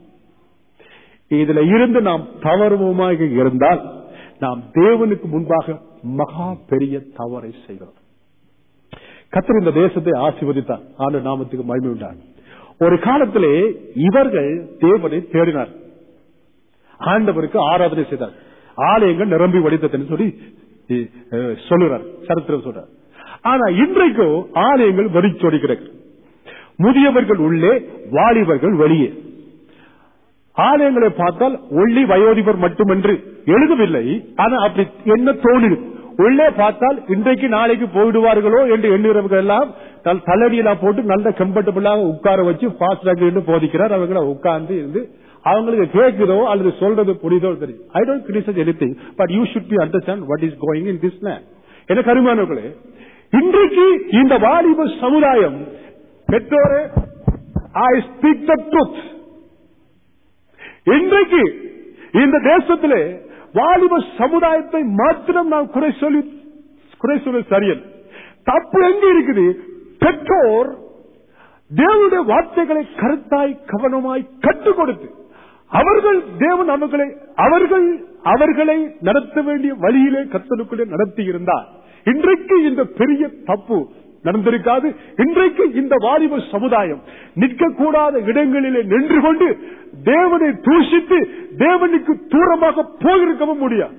இதுல இருந்து நாம் தவறுவோமாக இருந்தால் நாம் தேவனுக்கு முன்பாக மகா பெரிய தவறை செய்கிறோம் கத்தர் இந்த தேசத்தை ஆசீர்வதித்தார் ஆண்டு நாமத்துக்கு மகிமை உண்டார் ஒரு காலத்திலே இவர்கள் தேவனை தேடினார் ஆண்டவருக்கு ஆராதனை செய்தார் ஆலயங்கள் நிரம்பி வடித்ததுன்னு சொல்லி அஹ், சொல்லுறார் சரித்திரம் சொல்றார் ஆனா இன்றைக்கும் ஆலயங்கள் வரிச்சொடிக்கிறது முதியவர்கள் உள்ளே வாலிபர்கள் வெளியே ஆலயங்களை பார்த்தால் ஒள்ளி வயோதிபர் மட்டுமென்று எழுதவில்லை ஆனா அப்படி என்ன தோணிடு உள்ளே பார்த்தால் இன்றைக்கு நாளைக்கு போயிடுவார்களோ என்று எண்ணுகிறவர்கள் எல்லாம் தல் தலடியெல்லாம் போட்டு நல்ல கம்ஃபர்டபுளாக உட்கார வச்சு ஃபாஸ்ட் என்று போதிக்கிறார் அவங்க உட்கார்ந்து இருந்து அவங்களுக்கு கேட்குதோ அல்லது சொல்றது புரியுதோ தெரியும் I don't criticize anything but you should be understand what is going in this land என்ன கருமானவர்களே இன்றைக்கு இந்த வாலிப சமுதாயம் பெற்றோரே ஐ ஸ்பீக் த ட்ரூத் இன்றைக்கு இந்த தேசத்திலே வாலிப சமுதாயத்தை மாத்திரம் நாம் குறை சொல்லி குறை சொல்ல சரியல் தப்பு எங்க இருக்குது பெற்றோர் தேவனுடைய வார்த்தைகளை கருத்தாய் கவனமாய் கற்றுக் கொடுத்து அவர்கள் தேவன் அவர்களை அவர்கள் அவர்களை நடத்த வேண்டிய வழியிலே கத்தலுக்குள்ளே நடத்தி இருந்தார் இன்றைக்கு இந்த பெரிய தப்பு நடந்திருக்காது இன்றைக்கு இந்த வாலிப சமுதாயம் நிற்கக்கூடாத இடங்களிலே நின்று கொண்டு தேவனை தூஷித்து தேவனுக்கு தூரமாக போயிருக்கவும் முடியாது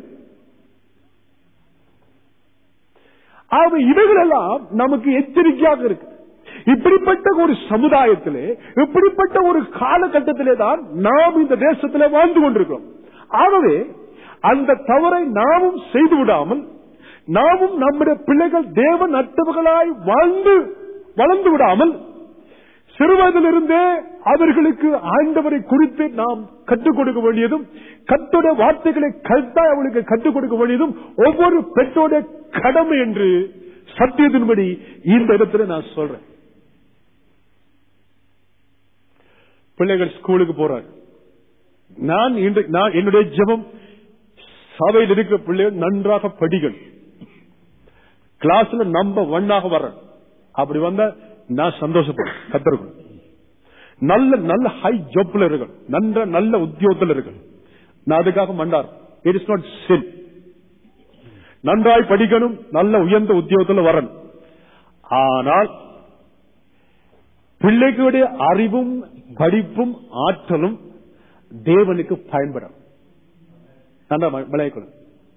ஆக இவைகளெல்லாம் நமக்கு எச்சரிக்கையாக இருக்கு இப்படிப்பட்ட ஒரு சமுதாயத்திலே இப்படிப்பட்ட ஒரு காலகட்டத்திலே தான் நாம் இந்த தேசத்திலே வாழ்ந்து கொண்டிருக்கிறோம் ஆகவே அந்த தவறை நாமும் செய்து விடாமல் நாமும் நம்முடைய பிள்ளைகள் தேவ நட்டவர்களாய் வாழ்ந்து வளர்ந்து விடாமல் சிறுவயதிலிருந்தே அவர்களுக்கு ஆண்டவரை குறித்து நாம் கற்றுக் கொடுக்க வேண்டியதும் கத்தோட வார்த்தைகளை கருத்தாய் அவளுக்கு கற்றுக் கொடுக்க வேண்டியதும் ஒவ்வொரு பெற்றோட கடமை என்று சத்தியத்தின்படி இந்த இடத்துல நான் சொல்றேன் பிள்ளைகள் ஸ்கூலுக்கு போறாங்க நான் இன்று நான் என்னுடைய ஜெபம் சபையில் இருக்கிற பிள்ளைகள் நன்றாக படிக்கணும் கிளாஸ்ல நம்ப ஒன்னாக வர அப்படி வந்தா நான் சந்தோஷப்படுறேன் கத்திருக்கணும் நல்ல நல்ல ஹை ஜப்ல இருக்கணும் நல்ல நல்ல உத்தியோகத்தில் இருக்கணும் நான் அதுக்காக மண்டார் இட் இஸ் நாட் சின் நன்றாய் படிக்கணும் நல்ல உயர்ந்த உத்தியோகத்தில் வரணும் ஆனால் பிள்ளைகளுடைய அறிவும் படிப்பும் ஆற்றலும் தேவனுக்கு பயன்படும் நல்லா விளையக்கணும்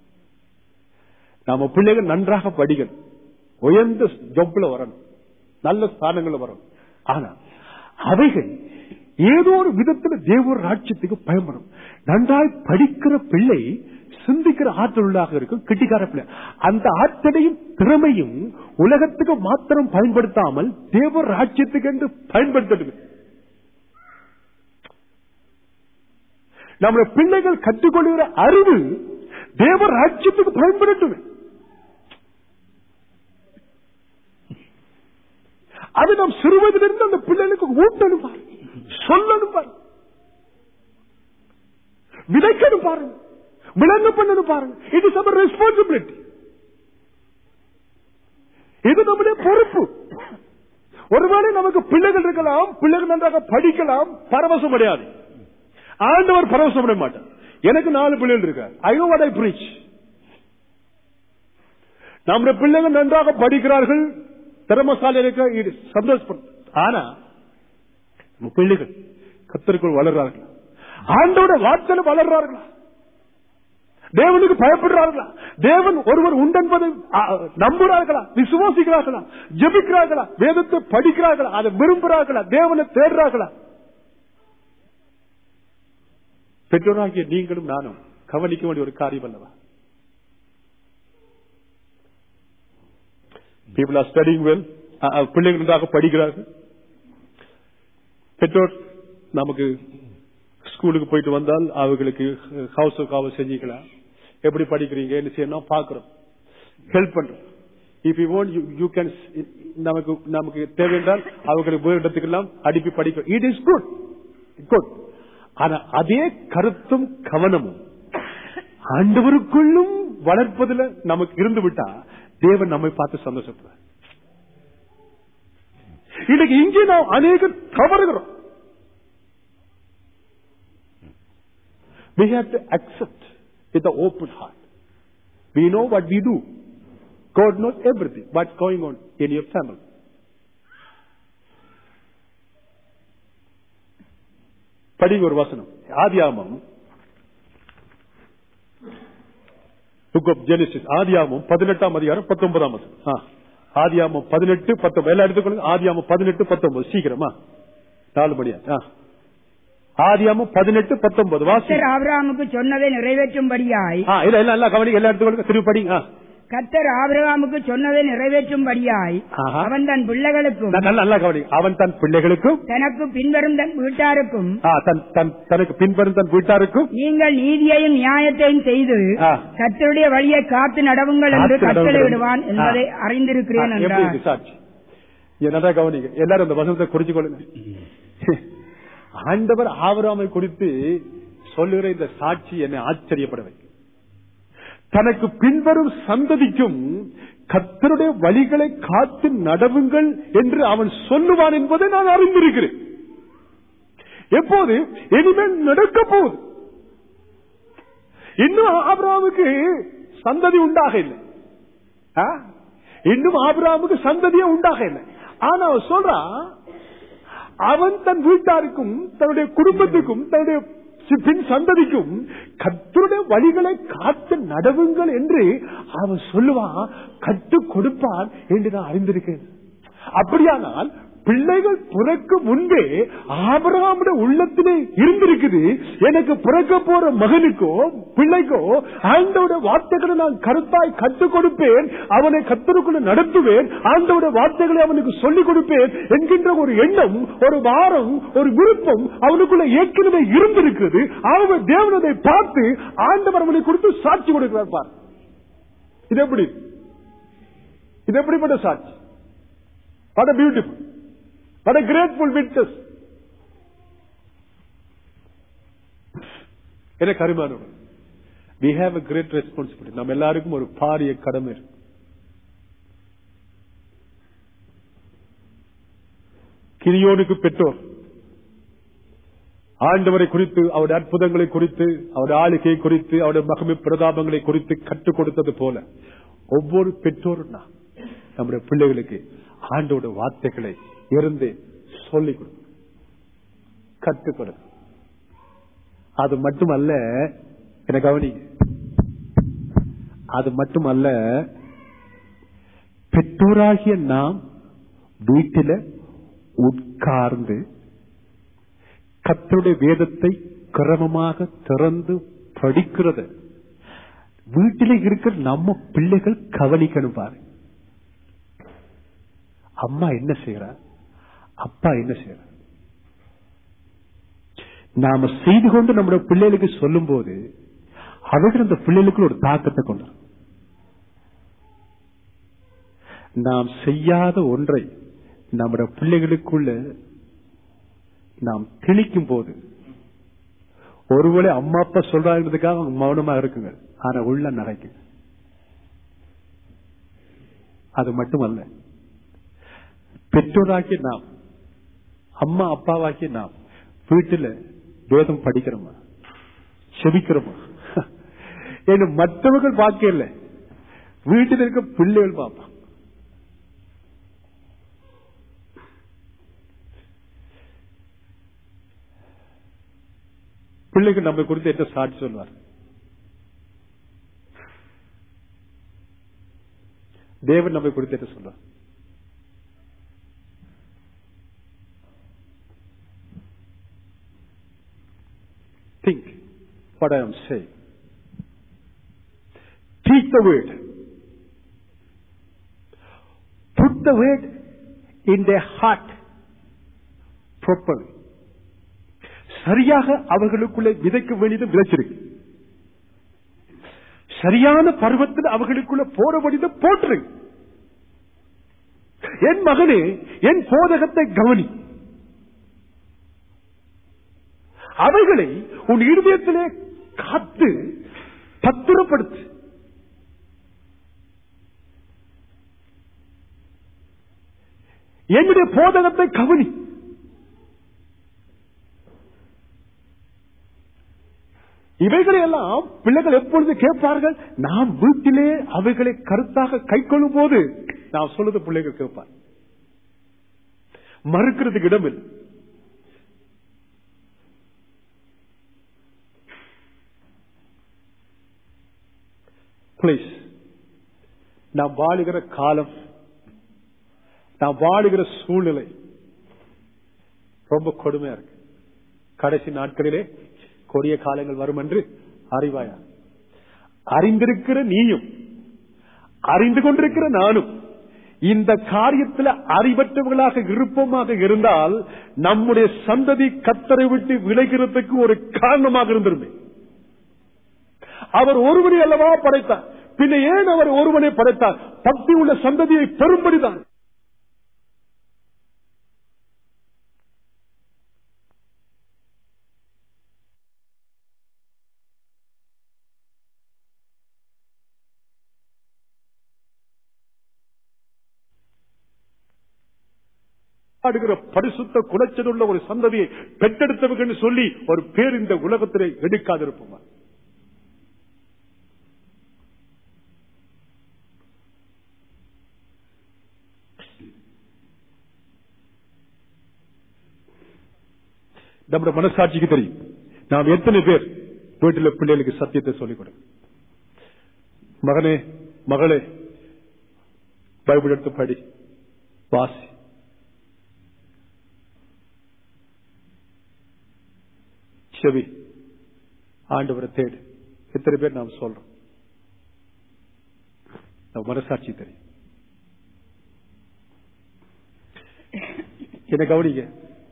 நம்ம பிள்ளைகள் நன்றாக படிக்கணும் உயர்ந்த ஜப்ல வரணும் நல்ல ஸ்தானங்கள் வரணும் ஆனா அவைகள் ஏதோ ஒரு விதத்தில் தேவ ராட்சியத்துக்கு பயன்படும் நன்றாய் படிக்கிற பிள்ளை சிந்திக்கிற ஆற்றல் உள்ளாக இருக்கும் கிட்டிக்கார பிள்ளை அந்த ஆற்றலையும் திறமையும் உலகத்துக்கு மாத்திரம் பயன்படுத்தாமல் தேவ ராட்சியத்துக்கு என்று பயன்படுத்தணும் நம்முடைய பிள்ளைகள் கற்றுக்கொள்கிற அறிவு தேவ ராட்சியத்துக்கு பயன்படுத்தும் அது நாம் சிறுவதிலிருந்து அந்த பிள்ளைகளுக்கு ஊட்டணும் பாரு சொல்லணும் பாரு விதைக்கணும் பாருங்க விளங்க பண்ணணும் பாருங்க இட் இஸ் அவர் ரெஸ்பான்சிபிலிட்டி இது நம்முடைய பொறுப்பு ஒருவேளை நமக்கு பிள்ளைகள் இருக்கலாம் பிள்ளைகள் நன்றாக படிக்கலாம் பரவசம் அடையாது ஆண்டவர் பரவசம் அடைய மாட்டார் எனக்கு நாலு பிள்ளைகள் இருக்க I know what I preach நம்முடைய பிள்ளைகள் நன்றாக படிக்கிறார்கள் திறமசாலை இருக்க இது சந்தோஷப்படும் ஆனா நம்ம பிள்ளைகள் கத்தருக்குள் வளர்றார்கள் ஆண்டோட வார்த்தையில் வளர்றார்களா தேவனுக்கு பயப்படுறார்களா தேவன் ஒருவர் உண்டென்பதை நம்புகிறார்களா விசுவாசிக்கிறார்களா ஜபிக்கிறார்களா வேதத்தை படிக்கிறார்களா அதை விரும்புகிறார்களா தேவனை தேடுறார்களா பெற்றோராகிய நீங்களும் நானும் கவனிக்க வேண்டிய ஒரு காரியம் அல்லவா பீப்புள் ஆர் ஸ்டடிங் வெல் பிள்ளைகள் நன்றாக படிக்கிறார்கள் பெற்றோர் நமக்கு ஸ்கூலுக்கு போயிட்டு வந்தால் அவர்களுக்கு ஹவுஸ் ஹவுஸ் செஞ்சுக்கலாம் எப்படி படிக்கிறீங்க என்ன செய்யணும் பாக்குறோம் ஹெல்ப் பண்றோம் if you want you can நமக்கு நமக்கு தேவை என்றால் அவர்களுக்கு வேறு இடத்துக்கெல்லாம் அடிப்பி படிக்க இட் இஸ் குட் குட் ஆனா அதே கருத்தும் கவனமும் ஆண்டவருக்குள்ளும் வளர்ப்பதில் நமக்கு இருந்து விட்டா தேவன் நம்மை பார்த்து சந்தோஷப்படுறார் இன்னைக்கு இங்கே நாம் அநேக தவறுகிறோம் We have to accept with an open heart. We know what we do. God knows everything. What's going on in your family. படிங்க ஒரு வசனம் ஆதியாமம் புக் ஆஃப் ஜெனிசிஸ் ஆதியாமம் பதினெட்டாம் அதிகாரம் பத்தொன்பதாம் வசனம் ஆதியாமம் பதினெட்டு பத்தொன்பது எல்லாம் எடுத்துக்கொள்ளுங்க ஆதியாமம் பதினெட்டு பத்தொன்பது சீக்கிரமா நாலு மணியா ஆதியாமம் பதினெட்டு பத்தொன்பது வாசி ஆபிரகாமுக்கு சொன்னதை நிறைவேற்றும்படியாய் இல்ல இல்ல எல்லாம் கவனிங்க எல்லாம் எடுத்துக்கொள்ளுங்க திருப்பி படிங்க கத்தர் ஆபிரகாமுக்கு சொன்னதை நிறைவேற்றும்படியாய் ஆஹா. அவன் தன் பிள்ளைகளுக்கும் நல்லா நல்லா கவனிங்க அவன் தன் பிள்ளைகளுக்கும் தனக்கு பின்வரும் தன் வீட்டாருக்கும் ஆ, தன் தன் தனக்கு பின்வரும் தன் வீட்டாருக்கும் நீங்கள் நீதியையும் நியாயத்தையும் செய்து ஆ. கத்தருடைய வழியை காத்து நடவுங்கள் என்று காத்து நடவுங்கள். கட்டளை விடுவான் என்பதை ஆ. அறிந்திருக்கிறேன் ஆ, எப்படி என்றார் இருக்கு சாட்சி இங்க நல்லா கவனிங்க எல்லாரும் அந்த வசனத்தை குறிச்சு கொள்ளுங்க ஆண்டவர் ஆவராமை குறித்து சொல்லுகிற இந்த சாட்சி என்னை ஆச்சரியப்பட வைக்கும் தனக்கு பின்வரும் சந்ததிக்கும் கத்தருடைய வழிகளை காத்து நடவுங்கள் என்று அவன் சொல்லுவான் என்பதை நான் அறிந்திருக்கிறேன் எப்போது இனிமேல் நடக்க போகுது இன்னும் ஆபிரகாமுக்கு சந்ததி உண்டாக இல்லை ஆ? இன்னும் ஆபிரகாமுக்கு சந்ததியே உண்டாக இல்லை ஆனா அவன் சொல்றான் அவன் தன் வீட்டாருக்கும் தன்னுடைய குடும்பத்துக்கும் தன்னுடைய சி- பின் சந்ததிக்கும் கத்தருடைய வழிகளை காத்து நடவுங்கள் என்று அவன் சொல்லுவான் கற்றுக் கொடுப்பான் என்று நான் அறிந்திருக்கிறேன் அப்படியானால் பிள்ளைகள் பிறக்கும் முன்பே ஆபராமுடைய உள்ளத்திலே இருந்திருக்குது எனக்கு பிறக்க போற மகனுக்கோ பிள்ளைக்கோ ஆண்டவுடைய வார்த்தைகளை நான் கருத்தாய் கற்றுக் கொடுப்பேன் அவனை கத்தருக்குள்ள நடத்துவேன் ஆண்டவுடைய வார்த்தைகளை அவனுக்கு சொல்லிக் கொடுப்பேன் என்கின்ற ஒரு எண்ணம் ஒரு வாரம் ஒரு விருப்பம் அவனுக்குள்ள ஏற்கனவே இருந்திருக்கிறது அவன் தேவனதை பார்த்து ஆண்டவர் அவனை குறித்து சாட்சி கொடுக்கிறார் பார் இது எப்படி இது எப்படிப்பட்ட சாட்சி What a beautiful, what a grateful witness. எனக்கு அருமானவர் we have a great responsibility நம்ம எல்லாருக்கும் ஒரு பாரிய கடமை இருக்கு கிரியோனுக்கு பெற்றோர் ஆண்டவரை குறித்து அவருடைய அற்புதங்களை குறித்து அவருடைய ஆளுகை குறித்து அவருடைய மகமை பிரதாபங்களை குறித்து கற்றுக் கொடுத்தது போல ஒவ்வொரு பெற்றோரும் தான் நம்முடைய பிள்ளைகளுக்கு ஆண்டோட வார்த்தைகளை இருந்து சொல்லிக் கொடு கற்றுக் கொடு அது மட்டுமல்ல என கவனிங்க அது மட்டுமல்ல பெற்றோராகிய நாம் வீட்டில உட்கார்ந்து கத்தருடைய வேதத்தை கிரமமாக திறந்து படிக்கிறது வீட்டில இருக்கிற நம்ம பிள்ளைகள் கவனிக்கணும் பாரு அம்மா என்ன செய்யறா அப்பா என்ன செய்யறா நாம செய்து கொண்டு நம்முடைய பிள்ளைகளுக்கு சொல்லும் போது அவர்கள் அந்த பிள்ளைகளுக்கு ஒரு தாக்கத்தை கொண்டு வரும். நாம் செய்யாத ஒன்றை நம்முடைய பிள்ளைகளுக்குள்ள நாம் திணிக்கும் போது ஒருவேளை அம்மா அப்பா சொல்றாங்கிறதுக்காக அவங்க மௌனமா இருக்குங்க ஆனா உள்ள நடக்குங்க அது மட்டுமல்ல பெற்றோராகிய நாம் அம்மா அப்பாவாகிய நாம் வீட்டுல வேதம் படிக்கிறோமா செபிக்கிறோமா ஏன்னு மற்றவர்கள் பார்க்க இல்லை வீட்டில் இருக்க பிள்ளைகள் பார்ப்பான் பிள்ளைக்கு நம்ம குறித்து என்ன சாட்சி சொல்வார் தேவன் நம்மை குறித்து என்ன சொல்வார் think what I am saying. Teach the word. Put the word in their heart properly. சரியாக அவர்களுக்குள்ளே விதைக்க வேண்டியது விதைச்சிருக்கு சரியான பருவத்தில் அவர்களுக்குள்ள போட வேண்டியது போட்டுருங்க என் மகனே என் போதகத்தை கவனி அவைகளை உன் இருதயத்திலே காத்து பத்திரப்படுத்து என்னுடைய போதகத்தை கவனி இவைகளை எல்லாம் பிள்ளைகள் எப்பொழுது கேட்பார்கள் நாம் வீட்டிலே அவைகளை கருத்தாக கை கொள்ளும் போது நான் சொல்லுது பிள்ளைகள் கேட்பார் மறுக்கிறதுக்கு இடமில்லை பிளீஸ் நாம் வாழுகிற காலம் நாம் வாழுகிற சூழ்நிலை ரொம்ப கொடுமையா இருக்கு கடைசி நாட்களிலே கொடிய காலங்கள் வரும் என்று அறிவாயா அறிந்திருக்கிற நீயும் அறிந்து கொண்டிருக்கிற நானும் இந்த காரியத்தில் அறிவற்றவர்களாக இருப்போமாக இருந்தால் நம்முடைய சந்ததி கத்தரை விட்டு விளைகிறதுக்கு ஒரு காரணமாக இருந்திருமே அவர் ஒருவனை அல்லவா படைத்தார் பின்ன ஏன் அவர் ஒருவனை படைத்தார் பக்தி உள்ள சந்ததியை பெரும்படிதான் ஆடுகிற பரிசுத்த குலைச்சல் உள்ள ஒரு சந்ததியை பெற்றெடுத்தவர்கள் சொல்லி ஒரு பேர் இந்த உலகத்திலே எடுக்காதிருப்போமா நம்முடைய மனசாட்சிக்கு தெரியும் நாம் எத்தனை பேர் வீட்டில் பிள்ளைகளுக்கு சத்தியத்தை சொல்லிக் கொடு மகனே மகளே பைபிள் எடுத்து படி வாசி செவி ஆண்டவரை தேடு எத்தனை பேர் நாம் சொல்றோம் நம்ம மனசாட்சி தெரியும் என்ன கவனிங்க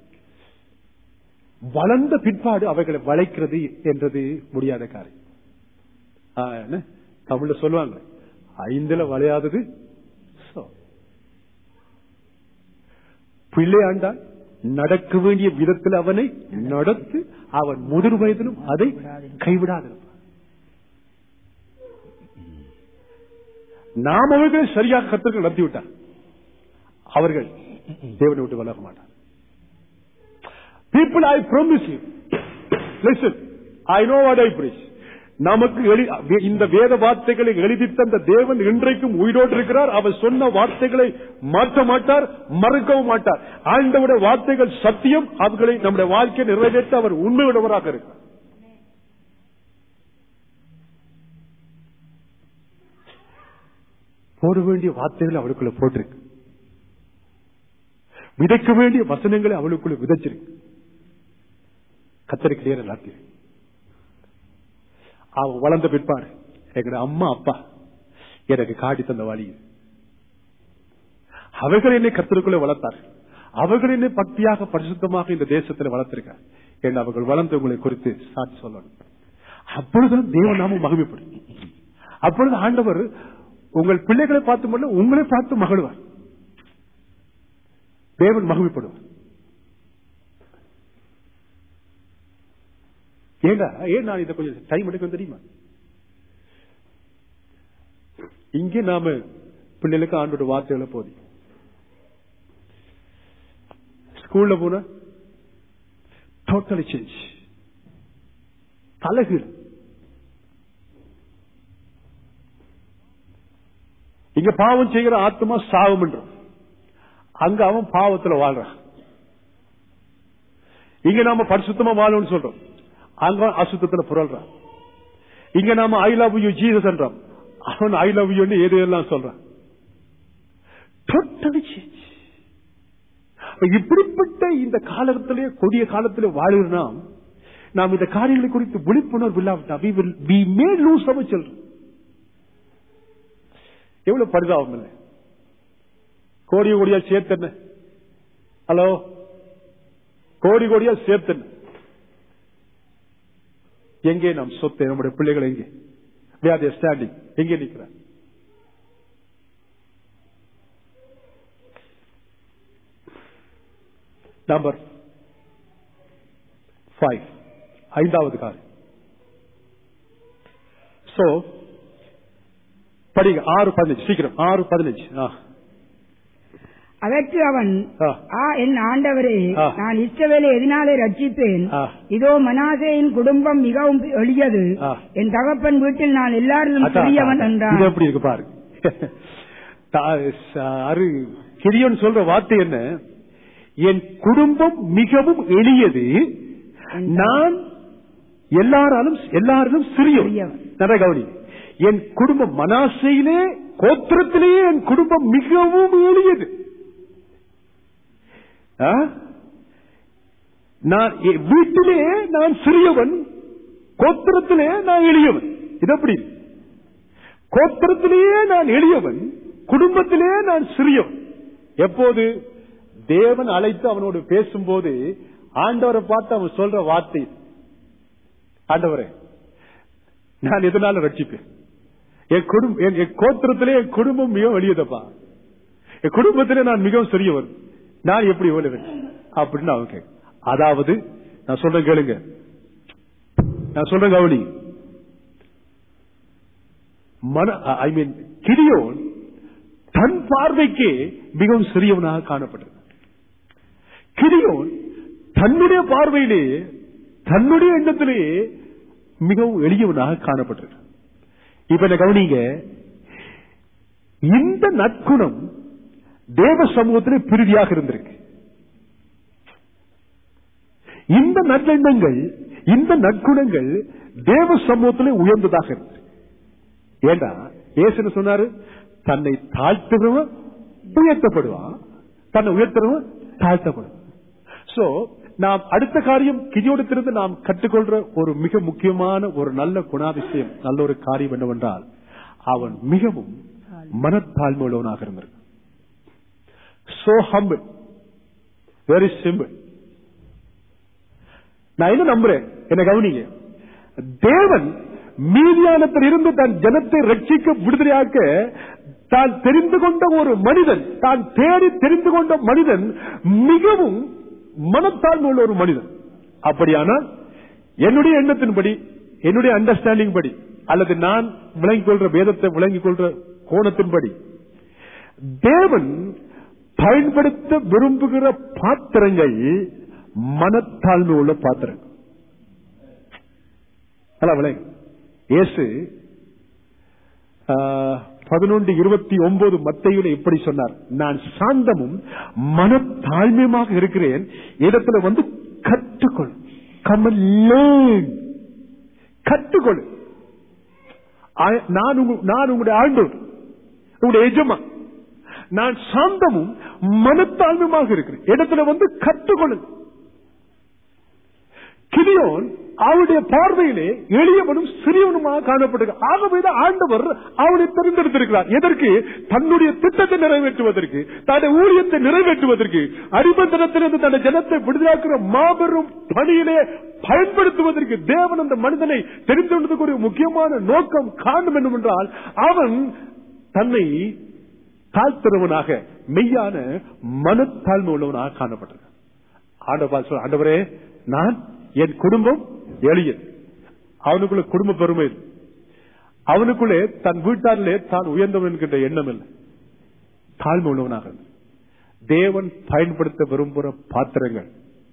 வளர்ந்த பிற்பாடு அவைகளை வளைக்கிறது என்றது முடியாத காரியம் ஆ, என்ன தமிழ்ல சொல்லுவாங்க ஐந்துல வளையாதது சோ. பிள்ளை ஆண்டால் நடக்க வேண்டிய விதத்தில் அவனை நடத்து அவன் முதிர் வயதிலும் அதை கைவிடாது நாம் அவர்களை சரியாக கத்தர்கள் நடத்தி விட்டார் அவர்கள் தேவனை விட்டு வளர மாட்டார் people I promise you listen I know what I preach நமக்கு எழு- இந்த வேத வார்த்தைகளை எழுதி தந்த தேவன் இன்றைக்கும் உயிரோடு இருக்கிறார் அவர் சொன்ன வார்த்தைகளை மாற்ற மாட்டார் மறுக்கவும் மாட்டார் ஆண்டவுடைய வார்த்தைகள் சத்தியம் அவர்களை நம்முடைய வாழ்க்கையை நிறைவேற்ற அவர் உண்மையுடையவராக இருக்கிறார் போட வேண்டிய வார்த்தைகள் அவளுக்குள்ள போட்டிருக்கு விதைக்க வேண்டிய வசனங்களை அவளுக்குள்ள விதைச்சிருக்கு கத்தருக்கு நேரம் எல்லாத்தையும் அவன் வளர்ந்த பிற்பாடு எங்க அம்மா அப்பா எனக்கு காட்டி தந்த வழி இது. அவர்கள் என்னை கத்தருக்குள்ளே வளர்த்தார் அவர்கள் என்னை பக்தியாக பரிசுத்தமாக இந்த தேசத்தில் வளர்த்திருக்கார் என்று அவர்கள் வளர்ந்தவங்களை குறித்து சாட்சி சொல்லணும் அப்பொழுதுதான் தேவ நாமம் மகிமைப்படும் அப்பொழுது ஆண்டவர் உங்கள் பிள்ளைகளை பார்த்து மட்டும் உங்களை பார்த்து மகிழ்வார் தேவன் மகிமைப்படுவார் ஏண்டா ஏன் நான் இதை கொஞ்சம் டைம் எடுக்க தெரியுமா இங்கே நாம பிள்ளைகளுக்கு ஆண்டோட வார்த்தைகளை போதி ஸ்கூல்ல போன டோட்டலி சேஞ்ச் தலைகீழ் இங்க பாவம் செய்கிற ஆத்மா சாவம் என்றும் அங்க அவன் பாவத்துல வாழ்றான் இங்க நாம பரிசுத்தமா வாழணும்னு சொல்றோம் அங்க அவன் அசுத்தத்துல புரள்றான் இங்க நாம ஐ லவ் யூ ஜீசஸ் என்றோம் அவன் ஐ லவ் யூ எது எல்லாம் சொல்றான் Totally change. இப்படிப்பட்ட இந்த காலத்திலே கொடிய காலத்திலே வாழுகிற நாம் நாம் இந்த காரியங்களை குறித்து விழிப்புணர்வு இல்லாவிட்டா we will we may lose our children எவ்வளவு பரிதாபம் இல்லை கோடி கோடியா சேர்த்தன ஹலோ கோடி கோடியா சேர்த்தன எங்கே நாம் சொத்து நம்முடைய பிள்ளைகள் எங்கே வியாதிய ஸ்டாண்டிங் எங்கே நிற்கிறார் நம்பர் ஃபைவ் ஐந்தாவது காரியம் சோ படிங்க ஆறு பதினஞ்சு சீக்கிரம் ஆறு பதினஞ்சு ஆ அதற்கு அவன் ஆ. ஆ என் ஆண்டவரே ஆ. நான் இஸ்ரவேலை எதினாலே ரட்சிப்பேன் ஆ. இதோ மனாசேயின் குடும்பம் மிகவும் எளியது ஆ. என் தகப்பன் வீட்டில் நான் எல்லாரிலும் அதான், பெரியவன் அதான். என்றான் இது எப்படி இருக்கு பாருங்க தா- ச- அரு கிரியன் சொல்ற வார்த்தை என்ன என் குடும்பம் மிகவும் எளியது நான் எல்லாராலும் எல்லாரிலும் சிறியவன் சிறியவன். நல்ல கவனி என் குடும்பம் மனாசையிலே கோத்திரத்திலேயே என் குடும்பம் மிகவும் எளியது ஆ? நான் எ- வீட்டிலே நான் சிறியவன் கோத்திரத்திலே நான் எளியவன் இது எப்படி கோத்திரத்திலேயே நான் எளியவன் குடும்பத்திலே நான் சிறியவன் எப்போது தேவன் அழைத்து அவனோடு பேசும்போது ஆண்டவரை பார்த்து அவன் சொல்ற வார்த்தை இது. ஆண்டவரே நான் எதனால ரட்சிப்பேன் என் குடும்பம் என் என் கோத்திரத்திலே என் குடும்பம் மிகவும் எளியதப்பா என் குடும்பத்திலே நான் மிகவும் சிறியவன் நான் எப்படி எவ்வளவு அப்படின்னு அவன் கேட்க அதாவது நான் சொல்றேன் கேளுங்க நான் சொல்றேன் கவனி மன ஐ மீன் கிரியோன் தன் பார்வைக்கு மிகவும் சிறியவனாக காணப்பட்டது கிரியோன் தன்னுடைய பார்வையிலே தன்னுடைய எண்ணத்திலே மிகவும் எளியவனாக காணப்பட்டது இப்ப என்ன கவனிங்க இந்த நற்குணம் தேவ சமூகத்திலே பிரிதியாக இருந்திருக்கு இந்த நற்எண்ணங்கள் இந்த நற்குணங்கள் தேவ சமூகத்திலே உயர்ந்ததாக இருக்கு ஏண்டா ஏசுன்னு சொன்னாரு தன்னை தாழ்த்துகிறவன் உயர்த்தப்படுவான் தன்னை உயர்த்துறவன் தாழ்த்தப்படுவான் சோ நாம் அடுத்த காரியம் கிதியோடத்திலிருந்து நாம் கற்றுக்கொள்ற ஒரு மிக முக்கியமான ஒரு நல்ல குணாதிசயம் நல்ல ஒரு காரியம் என்னவென்றால் அவன் மிகவும் மனத்தாழ்மையுள்ளவனாக இருந்திருக்கான் சோ ஹம்பிள் வெரி சிம்பிள் நான் என்ன நம்புறேன் என்ன கவனிங்க தேவன் மீதியானத்தில் இருந்து தன் ஜனத்தை ரட்சிக்க விடுதலையாக்க தான் தெரிந்து கொண்ட ஒரு மனிதன் தான் தேடி தெரிந்து கொண்ட மனிதன் மிகவும் மனத்தாழ்மை உள்ள ஒரு மனிதன் அப்படியானால் என்னுடைய எண்ணத்தின்படி என்னுடைய அண்டர்ஸ்டாண்டிங் படி அல்லது நான் விளங்கிக் கொள்ற வேதத்தை விளங்கிக் கொள்ற கோணத்தின்படி தேவன் பயன்படுத்த விரும்புகிற பாத்திரங்கள் மனத்தாழ்மை உள்ள பாத்திரங்கள் அதான் விளங்கு இயேசு பதினொன்று இருபத்தி ஒன்பது மத்தையில இப்படி சொன்னார் நான் சாந்தமும் மனத்தாழ்மையுமாக இருக்கிறேன் இடத்துல வந்து கற்றுக்கொள் கமல் கற்றுக்கொள் ஆ- நான் உங்க- நான் உங்களுடைய ஆண்டோர் உங்களுடைய எஜமா நான் சாந்தமும் மனத்தாழ்மையுமாக இருக்கிறேன் இடத்துல வந்து கற்றுக்கொள்ளுங்க கிதியோன் அவருடைய பார்வையிலே எளியவனும் சிறியவனுமாக காணப்படுகிறார் ஆகவேதான் ஆண்டவர் அவனை தெரிந்தெடுத்திருக்கிறார் எதற்கு தன்னுடைய திட்டத்தை நிறைவேற்றுவதற்கு தன்னுடைய ஊழியத்தை நிறைவேற்றுவதற்கு அடிமந்தனத்திலிருந்து தன்னுடைய ஜனத்தை விடுதலாக்குற மாபெரும் பணியிலே பயன்படுத்துவதற்கு தேவன் அந்த மனிதனை தெரிந்து கொண்டதுக்கு ஒரு முக்கியமான நோக்கம் காணும் என்னவென்றால் அவன் தன்னை தாழ்த்துறவனாக மெய்யான மனத்தாழ்மை உள்ளவனாக காணப்பட்டிருக்கிறான் ஆண்டவர் சொல்ற ஆண்டவரே நான் என் குடும்பம் எளியன் அவனுக்குள்ள குடும்ப பெருமை இல்லை. அவனுக்குள்ளே தன் வீட்டாரிலே தான் உயர்ந்தவன் என்கின்ற எண்ணம் இல்லை தாழ்மை உள்ளவனாக இருந்தான். தேவன் பயன்படுத்த விரும்புகிற பாத்திரங்கள்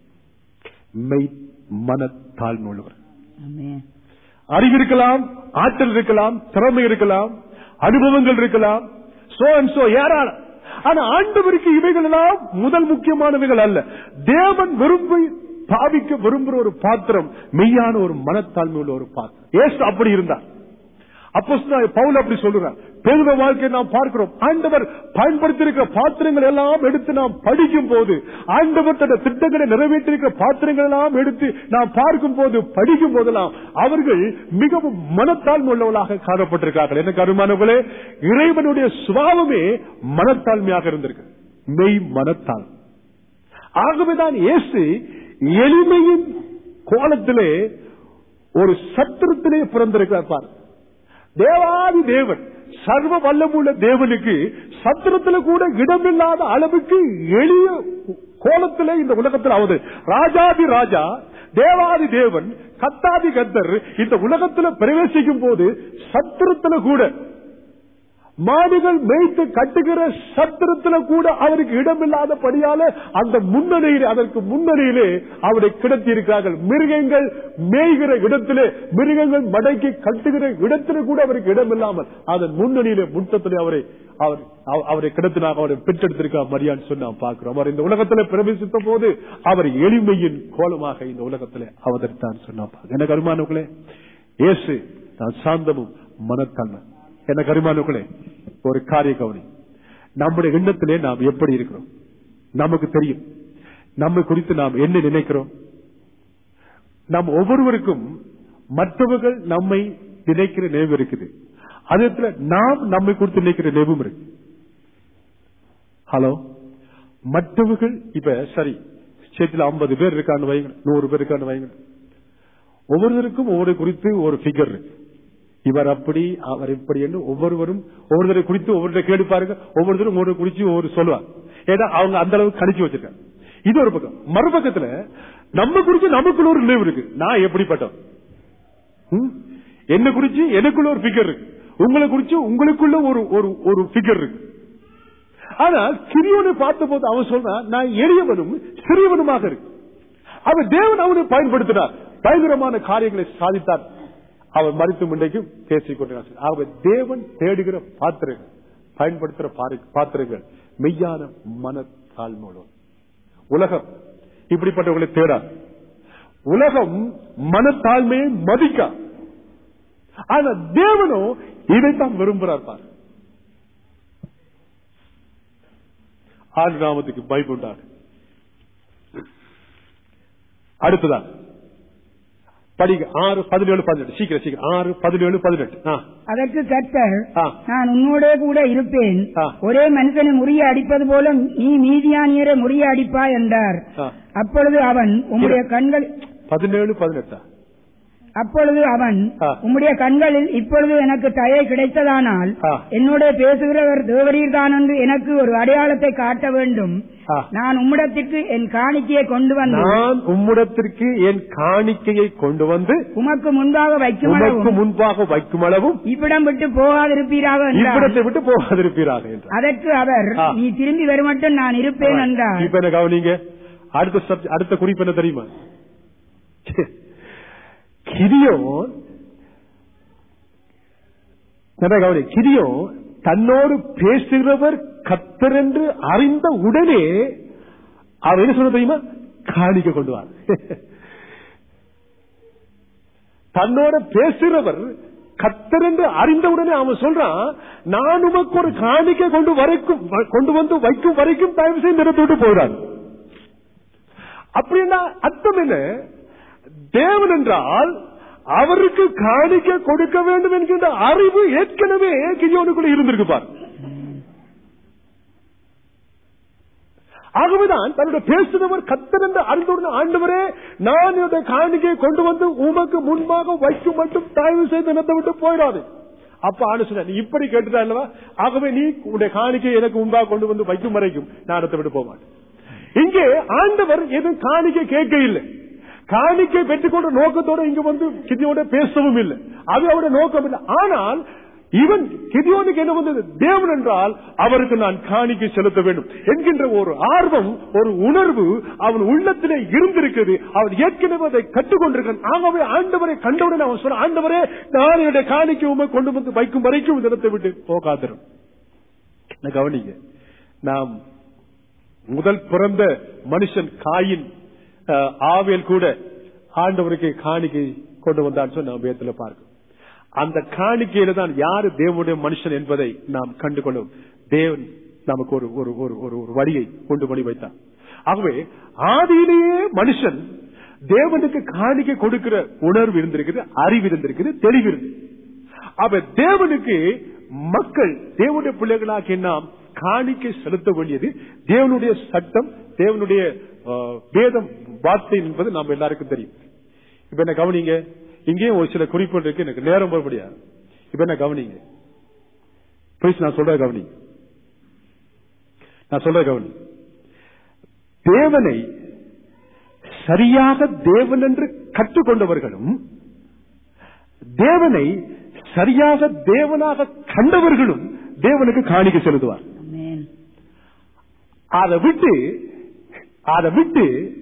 மெய் மன தாழ்மை உள்ளவர் ஆமென். அறிவு இருக்கலாம் ஆற்றல் இருக்கலாம் திறமை இருக்கலாம் அனுபவங்கள் இருக்கலாம் சோ அண்ட் சோ ஏராளம் ஆனா ஆண்டவருக்கு இவைகள் எல்லாம் முதல் முக்கியமானவைகள் அல்ல தேவன் விரும்பி பாவிக்க விரும்புற ஒரு பாத்திரம் மெய்யான ஒரு மனத்தாழ்மை உள்ள ஒரு பாத்திரம் ஏசு அப்படி இருந்தார் அப்போ பவுல் அப்படி சொல்றார் பெரும வாழ்க்கை நாம் பார்க்கிறோம் ஆண்டவர் பயன்படுத்தியிருக்கிற பாத்திரங்கள் எல்லாம் எடுத்து நாம் படிக்கும் போது ஆண்டவர் தன் திட்டங்களை நிறைவேற்றிருக்கிற பாத்திரங்கள் எல்லாம் எடுத்து நாம் பார்க்கும் போது படிக்கும் போதெல்லாம் அவர்கள் மிகவும் மனத்தாழ்மை உள்ளவர்களாக காணப்பட்டிருக்கிறார்கள் எனக்கு அருமானவர்களே இறைவனுடைய சுபாவமே மனத்தாழ்மையாக இருந்திருக்கு மெய் மனத்தாழ்மை ஆகவேதான் இயேசு எளிமையின் கோலத்திலே ஒரு சத்திரத்திலே பிறந்திருக்கிறார் பார் தேவாதி தேவன் சர்வ வல்லமுள்ள தேவனுக்கு சத்திரத்துல கூட இடமில்லாத அளவுக்கு எளிய கோலத்திலே இந்த உலகத்தில் ஆவது ராஜாதி ராஜா தேவாதி தேவன் கத்தாதி கத்தர் இந்த உலகத்துல பிரவேசிக்கும் போது சத்திரத்துல கூட மாடுகள் மேய்த்து கட்டுகிற சத்திரத்துல கூட அவருக்கு இடமில்லாதபடியால அந்த முன்னணியில் அதற்கு முன்னணியிலே அவரை கிடத்தி இருக்கிறார்கள் மிருகங்கள் மேய்கிற இடத்திலே மிருகங்கள் மடக்கி கட்டுகிற இடத்திலே கூட அவருக்கு இடமில்லாமல் அதன் முன்னணியிலே முட்டத்திலே அவரை அவர் அவ- அவரை கிடத்தினாக அவரை பெற்றெடுத்திருக்கார் மரியான்னு சொல்லி நாம் பார்க்கிறோம் அவர் இந்த உலகத்திலே பிரவேசித்த போது அவர் எளிமையின் கோலமாக இந்த உலகத்திலே அவதரித்தான் சொன்னா எனக்கு அருமானவர்களே இயேசு நான் சாந்தமும் மனத்தன்மை என்ன கருமானுக்களே ஒரு காரிய கவனி நம்முடைய எண்ணத்திலே நாம் எப்படி இருக்கிறோம் நமக்கு தெரியும் நம்மை குறித்து நாம் என்ன நினைக்கிறோம் நம் ஒவ்வொருவருக்கும் மற்றவர்கள் நம்மை நினைக்கிற நினைவு இருக்குது அதே நேரத்துல நாம் நம்மை குறித்து நினைக்கிற நினைவும் இருக்கு ஹலோ மற்றவர்கள் இப்ப சரி சேத்துல ஐம்பது பேர் இருக்கான்னு வைங்க நூறு பேர் இருக்கான்னு வைங்க ஒவ்வொருவருக்கும் ஒவ்வொரு குறித்து ஒரு ஃபிகர் இருக்கு இவர் அப்படி அவர் இப்படி என்று ஒவ்வொருவரும் ஒவ்வொருத்தரை குறித்து ஒவ்வொருத்தரை கேடு பாருங்க ஒவ்வொருத்தரும் ஒவ்வொரு குறித்து ஒவ்வொரு சொல்லுவாங்க ஏன்னா அவங்க அந்த அளவுக்கு கணிச்சு வச்சிருக்காங்க இது ஒரு பக்கம் மறுபக்கத்துல நம்ம குறிச்சு நமக்குள்ள ஒரு நினைவு இருக்கு நான் எப்படிப்பட்டவன் ம்? என்ன குறிச்சு எனக்குள்ள ஒரு ஃபிகர் இருக்கு உங்களை குறிச்சு உங்களுக்குள்ள ஒரு ஒரு ஒரு ஃபிகர் இருக்கு ஆனா சிறியவனை பார்த்த போது அவன் சொல்றான் நான் எளியவனும் சிறியவனுமாக இருக்கு அவர் தேவன் அவனை பயன்படுத்தினார் பயங்கரமான காரியங்களை சாதித்தார் அவர் மறித்து இன்றைக்கும் பேசிக் கொண்டிருக்கிறார் ஆகவே தேவன் தேடுகிற பாத்திரங்கள் பயன்படுத்துகிற பாரி- பாத்திரங்கள் மெய்யான மன தாழ்மையுள்ளவர் உலகம் இப்படிப்பட்டவர்களை தேடாது உலகம் மனத்தாழ்மையை மதிக்கா ஆனா தேவனோ இதைத்தான் விரும்புறார் பார் ஆண்டு நாமத்துக்கு பயப்பட்டார் அடுத்ததான் படிங்க ஆறு பதினேழு பதினெட்டு சீக்கிரம் சீக்கிரம் ஆறு பதினேழு பதினெட்டு ஆ, அதற்கு கர்த்தர் ஆ. நான் உன்னோடே கூட இருப்பேன் ஆ. ஒரே மனுஷனை முறிய அடிப்பது போல நீ மீதியானியரை முறிய அடிப்பாய் என்றார் ஆ. அப்பொழுது அவன் உம்முடைய கண்கள் பதினேழு பதினெட்டா அப்பொழுது அவன் ஆ. உம்முடைய கண்களில் இப்பொழுது எனக்கு தயை கிடைத்ததானால் ஆ. என்னோட பேசுகிறவர் தேவரீர்தான் என்று எனக்கு ஒரு அடையாளத்தை காட்ட வேண்டும் ஆ. நான் உம்மிடத்திற்கு என் காணிக்கையை கொண்டு வந்து நான் உம்மிடத்திற்கு என் காணிக்கையை கொண்டு வந்து உமக்கு முன்பாக வைக்கும் உமக்கு அளவும் முன்பாக வைக்கும் அளவும் இவ்விடம் விட்டு போகாதிருப்பீராக என்றார் இவ்விடத்தை விட்டு போகாதிருப்பீராக என்றார் அதற்கு அவர் ஆ. நீ திரும்பி வருமட்டும் நான் இருப்பேன் என்றார் இப்ப என்ன கவனிங்க அடுத்த subject- அடுத்த குறிப்பு என்ன தெரியுமா கிரியோன் நல்லா கவனி கிரியோன் தன்னோடு பேசுகிறவர் கத்தர் என்று அறிந்த உடனே அவர் என்ன சொல்ல தெரியுமா காணிக்க கொண்டு வார் தன்னோட பேசுகிறவர் கத்தர் என்று அறிந்தவுடனே அவன் சொல்றான் நான் உமக்கு ஒரு காணிக்கை கொண்டு வரைக்கும் கொண்டு வந்து வைக்கும் வரைக்கும் தயவு செய்து நிறுத்தி விட்டு போகிறான் அப்படின்னா அர்த்தம் என்ன தேவன் என்றால் அவருக்கு காணிக்க கொடுக்க வேண்டும் என்கின்ற அறிவு ஏற்கனவே கிரியோனுக்குள்ள இருந்திருக்கு பார் ஆகவேதான் தன்னுடைய பேசுகிறவர் கத்தர் என்று அறிந்தவுடன் ஆண்டவரே நான் என்னுடைய காணிக்கையை கொண்டு வந்து உமக்கு முன்பாக வைக்கும் மட்டும் தயவு செய்து நிறுத்த விட்டு போயிடாது அப்ப ஆண்டு சொன்ன நீ இப்படி கேட்டுட்டா அல்லவா ஆகவே நீ உன்னுடைய காணிக்கை எனக்கு முன்பாக கொண்டு வந்து வைக்கும் வரைக்கும் நான் இடத்தை விட்டு போக மாட்டேன் இங்கே ஆண்டவர் எதுவும் காணிக்கை கேட்க இல்லை காணிக்கை பெற்றுக்கொண்ட நோக்கத்தோட இங்க வந்து கிதியோட பேசவும் இல்லை அது அவருடைய நோக்கம் இல்லை ஆனால் இவன் கிதியோனுக்கு என்ன வந்தது தேவன் என்றால் அவருக்கு நான் காணிக்கை செலுத்த வேண்டும் என்கின்ற ஒரு ஆர்வம் ஒரு உணர்வு அவன் உள்ளத்திலே இருந்திருக்கிறது அவன் ஏற்கனவே அதை கற்றுக்கொண்டிருக்கிறான் ஆகவே ஆண்டவரை கண்டவுடன் அவன் சொன்ன ஆண்டவரே நான் என்னுடைய காணிக்கை உமை கொண்டு வந்து வைக்கும் வரைக்கும் இந்த இடத்தை விட்டு போகாதிரும் என்ன கவனிங்க நாம் முதல் பிறந்த மனுஷன் காயின் அஹ், ஆவேல் கூட ஆண்டவருக்கு காணிக்கை கொண்டு வந்தான்னு சொல்லி நாம் வேதத்துல பார்க்கிறோம் அந்த காணிக்கையில தான் யாரு தேவனுடைய மனுஷன் என்பதை நாம் கண்டுகொள்ளும் தேவன் நமக்கு ஒரு ஒரு ஒரு ஒரு ஒரு வழியை கொண்டு பண்ணி வைத்தார் ஆகவே ஆதியிலேயே மனுஷன் தேவனுக்கு காணிக்கை கொடுக்கிற உணர்வு இருந்திருக்குது அறிவு இருந்திருக்குது தெளிவு இருந்து அப்ப தேவனுக்கு மக்கள் தேவனுடைய பிள்ளைகளாகிய நாம் காணிக்கை செலுத்த வேண்டியது தேவனுடைய சட்டம் தேவனுடைய அஹ், வேதம் வார்த்தை என்பது நாம் எல்லாருக்கும் தெரியும் இப்ப என்ன கவனிங்க இங்கேயும் ஒரு சில குறிப்புகள் இருக்கு எனக்கு நேரம் போக முடியாது இப்ப என்ன கவனிங்க Please, நான் சொல்ற கவனிங்க நான் சொல்ற கவனி தேவனை சரியாக தேவன் என்று கற்றுக்கொண்டவர்களும் தேவனை சரியாக தேவனாக கண்டவர்களும் தேவனுக்கு காணிக்கை செலுத்துவார் ஆமென். அதை விட்டு அதை விட்டு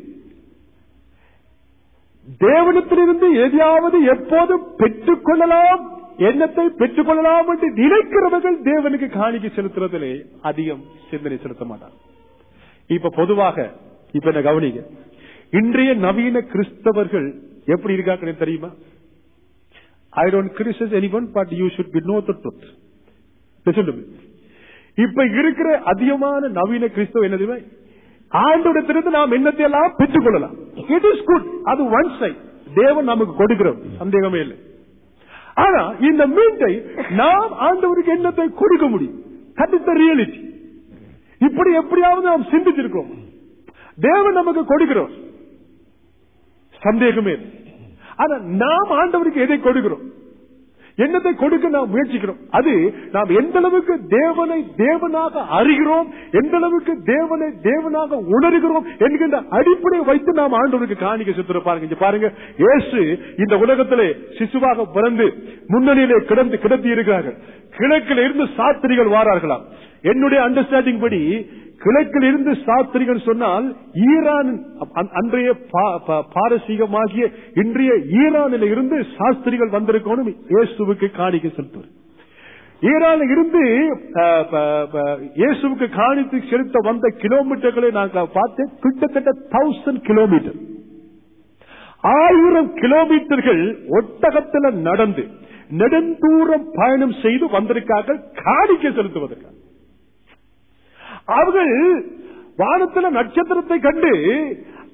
தேவனத்திலிருந்து எதையாவது எப்போதும் பெற்றுக் கொள்ளலாம் எண்ணத்தை பெற்றுக் கொள்ளலாம் என்று நினைக்கிறவர்கள் தேவனுக்கு காணிக்கை செலுத்துறதிலே அதிகம் சிந்தனை செலுத்த மாட்டார் இப்ப பொதுவாக இப்ப என்ன கவனிங்க இன்றைய நவீன கிறிஸ்தவர்கள் எப்படி இருக்காங்க தெரியுமா I don't criticize anyone but you should be know the truth Listen to me. இப்ப இருக்கிற அதிகமான நவீன கிறிஸ்தவ என்ன தெரியுமா ஆண்டோடத்திலிருந்து நாம் என்னத்தை எல்லாம் பெற்றுக் கொள்ளலாம் இட் இஸ் குட் அது ஒன் சைட் தேவன் நமக்கு கொடுக்கிறோம் சந்தேகமே இல்லை ஆனா இந்த மீட்டை நாம் ஆண்டவருக்கு என்னத்தை கொடுக்க முடியும் தட் இஸ் த ரியாலிட்டி இப்படி எப்படியாவது நாம் சிந்திச்சிருக்கோம் தேவன் நமக்கு கொடுக்கிறோம் சந்தேகமே இல்லை. ஆனா நாம் ஆண்டவருக்கு எதை கொடுக்கிறோம் என்னத்தை கொடுக்க நாம் முயற்சிக்கிறோம் அது நாம் எந்த அளவுக்கு தேவனை தேவனாக அறிகிறோம் எந்த அளவுக்கு தேவனை தேவனாக உணர்கிறோம் என்கின்ற அடிப்படையை வைத்து நாம் ஆண்டவருக்கு காணிக்க சுத்துற பாருங்க இங்க பாருங்க இயேசு இந்த உலகத்திலே சிசுவாக பிறந்து முன்னணியிலே கிடந்து கிடத்தி இருக்கிறார்கள் கிழக்கில் இருந்து சாத்திரிகள் வாரார்களாம் என்னுடைய அண்டர்ஸ்டாண்டிங் படி கிழக்கில் இருந்து சாஸ்திரிகள் சொன்னால் ஈரான் அ- அன்றைய பா- பா- பாரசீகமாகிய இன்றைய ஈரானில் இருந்து சாஸ்திரிகள் வந்திருக்கணும் இயேசுவுக்கு காணிக்கை செலுத்துவர் ஈரானில் இருந்து அஹ், ப- ப- இயேசுவுக்கு காணித்து செலுத்த வந்த கிலோமீட்டர்களை நாங்கள் பார்த்தேன் கிட்டத்தட்ட தௌசண்ட் கிலோமீட்டர் ஆயிரம் கிலோமீட்டர்கள் ஒட்டகத்தில் நடந்து நெடுந்தூரம் பயணம் செய்து வந்திருக்கார்கள் காணிக்கை செலுத்துவதற்காக அவர்கள் வானத்துல நட்சத்திரத்தை கண்டு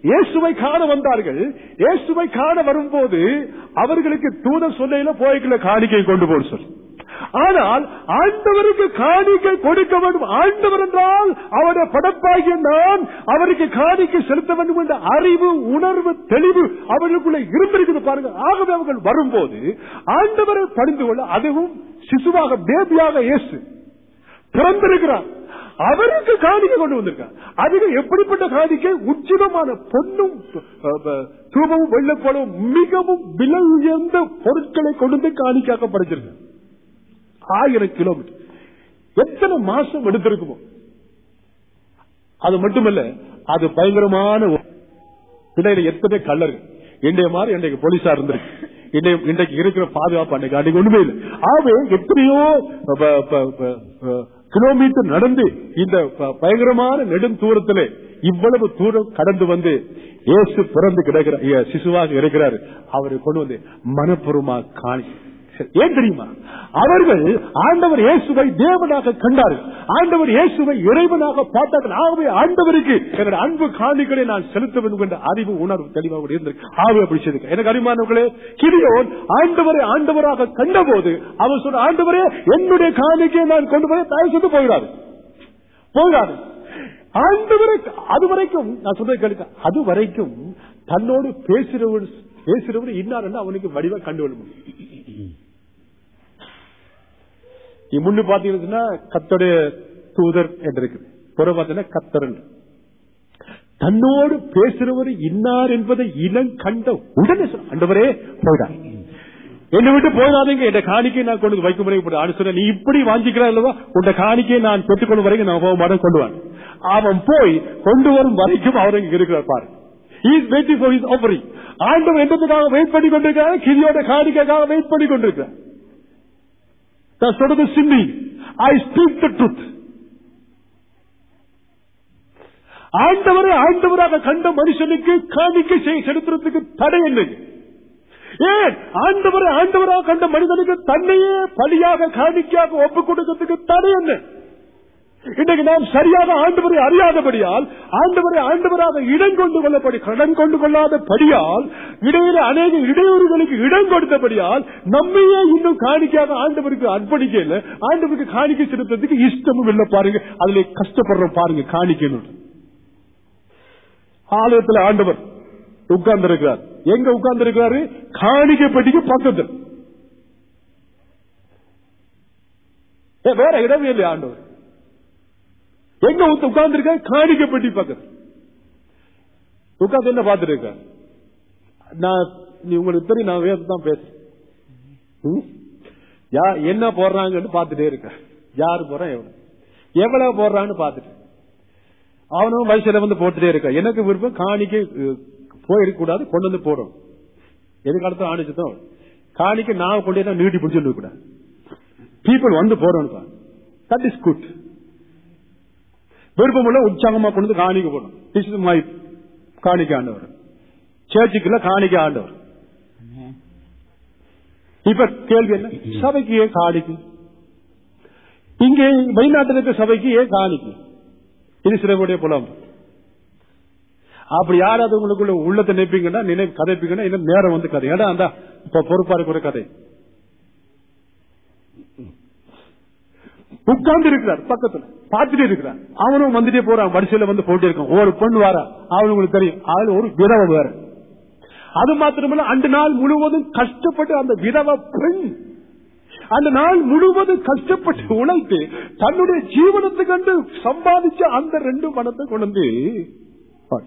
இயேசுவை காண வந்தார்கள் இயேசுவை காண வரும்போது அவர்களுக்கு தூதர் சொல்லையில போய்க்குள்ள காணிக்கை கொண்டு போக சொல்லி ஆனால் ஆண்டவருக்கு காணிக்கை கொடுக்க வேண்டும் ஆண்டவர் என்றால் அவருடைய படப்பாகிய நான் அவருக்கு காணிக்கை செலுத்த வேண்டும் என்ற அறிவு உணர்வு தெளிவு அவர்களுக்குள்ள இருந்திருக்குது பாருங்க ஆகவே அவர்கள் வரும்போது ஆண்டவரை பணிந்து கொள்ள அதுவும் சிசுவாக பேபியாக இயேசு பிறந்திருக்கிறார் அவருக்கு காணிக்கை கொண்டு வந்திருக்கார் அதுக்கு எப்படிப்பட்ட காணிக்கை உச்சிதமான பொண்ணும் தூபமும் வெள்ளப்படும் மிகவும் விலை உயர்ந்த பொருட்களை கொண்டு வந்து காணிக்காக படைச்சிருக்கு ஆயிரம் கிலோமீட்டர் எத்தனை மாசம் எடுத்திருக்குமோ அது மட்டுமல்ல அது பயங்கரமான ஒரு- பிள்ளையில எத்தனை கல்லர் இன்றைய மாதிரி இன்றைக்கு போலீஸா இருந்திருக்கு இன்றைய- இன்றைக்கு இருக்கிற பாதுகாப்பு அன்றைக்கு அன்றைக்கு ஒண்ணுமே இல்லை ஆகவே எத்தனையோ ப- ப- ப- ப- கிலோமீட்டர் நடந்து இந்த ப- பயங்கரமான நெடும் தூரத்திலே இவ்வளவு தூரம் கடந்து வந்து இயேசு பிறந்து கிடக்கிறார் சிசுவாக இருக்கிறார் அவரை கொண்டு வந்து மனப்பூர்வமா காணி ஏன் தெரியுமா அவர்கள் ஆண்டவர் இயேசுவை தேவனாக கண்டார்கள் ஆண்டவர் இயேசுவை இறைவனாக பார்த்தார்கள் ஆகவே ஆண்டவருக்கு என்னோட அன்பு காணிகளை நான் செலுத்த வேண்டும் என்ற அறிவு உணர்வு தெளிவாக இருந்திருக்கு ஆகவே அப்படி செய்திருக்க எனக்கு அறிமானவர்களே கிரியோன் ஆண்டவரை ஆண்டவராக கண்டபோது அவர் சொன்ன ஆண்டவரே என்னுடைய காணிக்கையை நான் கொண்டு போய் தயவு செய்து போகிறாரு போகிறாரு ஆண்டவரை அது வரைக்கும் நான் சொல்றதை கேளுங்க அது வரைக்கும் தன்னோடு பேசுறவர் பேசுறவர் இன்னார் அவனுக்கு வடிவா கண்டு கொள்ள முடியும் நீ முன்னு பாத்தீங்கன்னா கத்தோடைய தூதர் என்று இருக்குது புற பார்த்தீங்கன்னா கத்தர் என்று. தன்னோடு பேசுறவர் இன்னார் என்பதை இனம் கண்ட உடனே சொன்ன, ஆண்டவரே போயிடார் என்னை விட்டு போயிடாதீங்க என் காணிக்கை நான் கொண்டு வந்து வைக்கும் வரைக்கும் ஆண்டு சொன்ன நீ இப்படி வாஞ்சிக்கிறா அல்லவா உன் காணிக்கையை நான் பெற்றுக்கொள்ளும் வரைக்கும் நான் போக மாட்டேன் கொண்டு வான் அவன் போய் கொண்டு வரும் வரைக்கும் அவர் இங்க இருக்கிறார் பாரு is waiting for is offering ஆண்டவர் என்னதுக்காக வெயிட் பண்ணி கொண்டிருக்கிறார் கிரியோட காணிக்கைக்காக வெயிட் பண்ணி கொண்டிருக்கிறார் நான் சொல்றது சிந்தி ஐ ஸ்பீக் த ட்ரூத் ஆண்டவரை ஆண்டவராக கண்ட மனுஷனுக்கு காணிக்கை செய்ய செலுத்துறதுக்கு தடை என்ன ஏன் ஆண்டவரை ஆண்டவராக கண்ட மனிதனுக்கு தன்னையே பலியாக காணிக்கையாக ஒப்புக் கொடுக்கிறதுக்கு தடை என்ன இன்றைக்கு நாம் சரியாக ஆண்டவரை அறியாதபடியால் ஆண்டவரை ஆண்டவராக இடம் கொண்டு கொள்ளப்படி கடன் கொண்டு கொள்ளாத படியால் இடையில அநேக இடையூறுகளுக்கு இடம் கொடுத்தபடியால் நம்மையே இன்னும் காணிக்கையாக ஆண்டவருக்கு அர்ப்பணிக்க இல்லை ஆண்டவருக்கு காணிக்கை செலுத்துறதுக்கு இஷ்டமும் இல்லை பாருங்க அதுல கஷ்டப்படுறோம் பாருங்க காணிக்கணும் ஆலயத்தில் ஆண்டவர் உட்கார்ந்து இருக்கிறார் எங்க உட்கார்ந்து இருக்கிறாரு காணிக்கை பெட்டிக்கு பக்கத்தில் ஏ, வேற இடமே இல்லை ஆண்டவர் எங்க உட்கார்ந்து இருக்க காணிக்கை பெட்டி பக்கத்தில் உட்கார்ந்து என்ன பார்த்துட்டு இருக்க நான் நீ உங்களுக்கு தெரியும் நான் வேறு தான் பேசுறேன் ம்? யா என்ன போடுறாங்கன்னு பார்த்துட்டே இருக்க யாரு போறான் எவ்வளவு எவ்வளவு போடுறான்னு பார்த்துட்டு அவனும் வயசுல வந்து போட்டுட்டே இருக்க எனக்கு விருப்பம் காணிக்கை அஹ், போயிருக்க கூடாது கொண்டு வந்து போடும் எதுக்கு அடுத்த ஆணிச்சுதான் காணிக்கை நான் கொண்டு போய் நீட்டி பிடிச்சு கூடாது பீப்புள் வந்து போறோம் தட் இஸ் குட் விருப்பமுள்ள உற்சாகமா கொண்டு வந்து காணிக்க போடும் This is my காணிக்கை ஆண்டவர் சேர்ச்சுக்குள்ள காணிக்கை ஆண்டவர் இப்ப கேள்வி என்ன சபைக்கு ஏன் காணிக்கை இங்கே வெளிநாட்டில் இருக்க சபைக்கு ஏன் காணிக்கை இது சிலருடைய புலம் அப்படி யாராவது உங்களுக்குள்ள உள்ளத்தை நினைப்பீங்கன்னா நினை கதைப்பீங்கன்னா இன்னும் நேரம் வந்து கதை ஏடா அந்த இப்ப பொறுப்பா இருக்கிற கதை உட்கார்ந்து இருக்கிறார் பக்கத்துல பார்த்துட்டே இருக்கிறார் அவனும் வந்துட்டே போறான் வரிசையில வந்து போட்டே இருக்கான் ஒரு பொண்ணு வாரா அவனுக்கு உங்களுக்கு தெரியும் அவள் ஒரு விதவை வேற அது மாத்திரமல்ல அந்த நாள் முழுவதும் கஷ்டப்பட்டு அந்த விதவை பெண் அந்த நாள் முழுவதும் கஷ்டப்பட்டு உழைத்து தன்னுடைய ஜீவனத்தை கண்டு சம்பாதிச்ச அந்த ரெண்டு பணத்தை கொண்டு வந்து பாரு.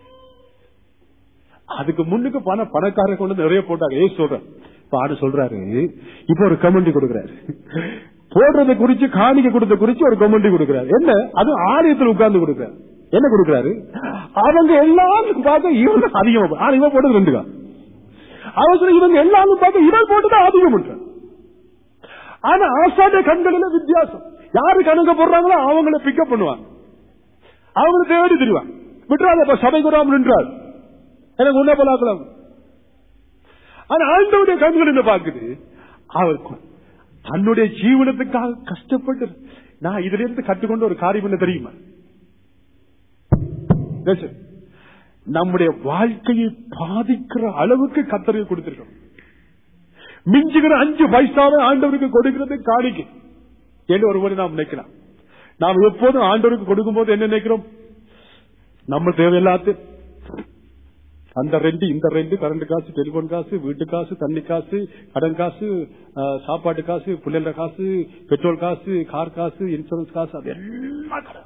அதுக்கு முன்னுக்கு பண பணக்கார கொண்டு வந்து நிறைய போட்டாங்க ஏ சொல்றேன் பாடு சொல்றாரு இப்ப ஒரு கமெண்ட் கொடுக்கிறாரு போடுறதை குறிச்சு காணிக்க கொடுத்த குறிச்சு ஒரு கமெண்ட் கொடுக்கிறாரு என்ன அது ஆலயத்தில் உட்கார்ந்து கொடுக்கிறாரு என்ன கொடுக்கிறாரு அவங்க எல்லாரும் பார்க்க இவன் அதிகமா ஆனா இவன் போட்டது ரெண்டு தான் அவன் சொல்ல இவங்க எல்லாரும் பார்க்க இவன் போட்டது அதிகம் பண்றான் ஆனா ஆசாரிய கண்களில வித்தியாசம் யாரு கணக்க போடுறாங்களோ அவங்கள பிக்கப் பண்ணுவாங்க அவங்கள தேடி தெரிவாங்க விட்டுறாங்க இப்ப சபைக்கு வராமல் நின்றார் எனக்கு உன்ன போலாக்கலாம் ஆனா ஆண்டவுடைய கண்கள் என்ன பாக்குது அவர் கொ- தன்னுடைய ஜீவனத்துக்காக கஷ்டப்பட்டு நான் இதுல இருந்து கற்றுக்கொண்ட ஒரு காரியம் என்ன தெரியுமா Listen. நம்முடைய வாழ்க்கையை பாதிக்கிற அளவுக்கு கத்தரை கொடுத்திருக்கோம் மிஞ்சுகிற அஞ்சு பைசாவை ஆண்டவருக்கு கொடுக்கிறது காணிக்கை என்று ஒருவரை நாம் நினைக்கலாம் நாம் எப்போதும் ஆண்டவருக்கு கொடுக்கும் போது என்ன நினைக்கிறோம் நம்ம தேவையில்லாத அந்த ரெண்டு இந்த ரெண்டு கரண்ட் காசு டெலிபோன் காசு வீட்டு காசு தண்ணி காசு கடன் காசு அஹ், சாப்பாட்டு காசு பிள்ளைகள காசு பெட்ரோல் காசு கார் காசு இன்சூரன்ஸ் காசு அது எல்லாம் கடன்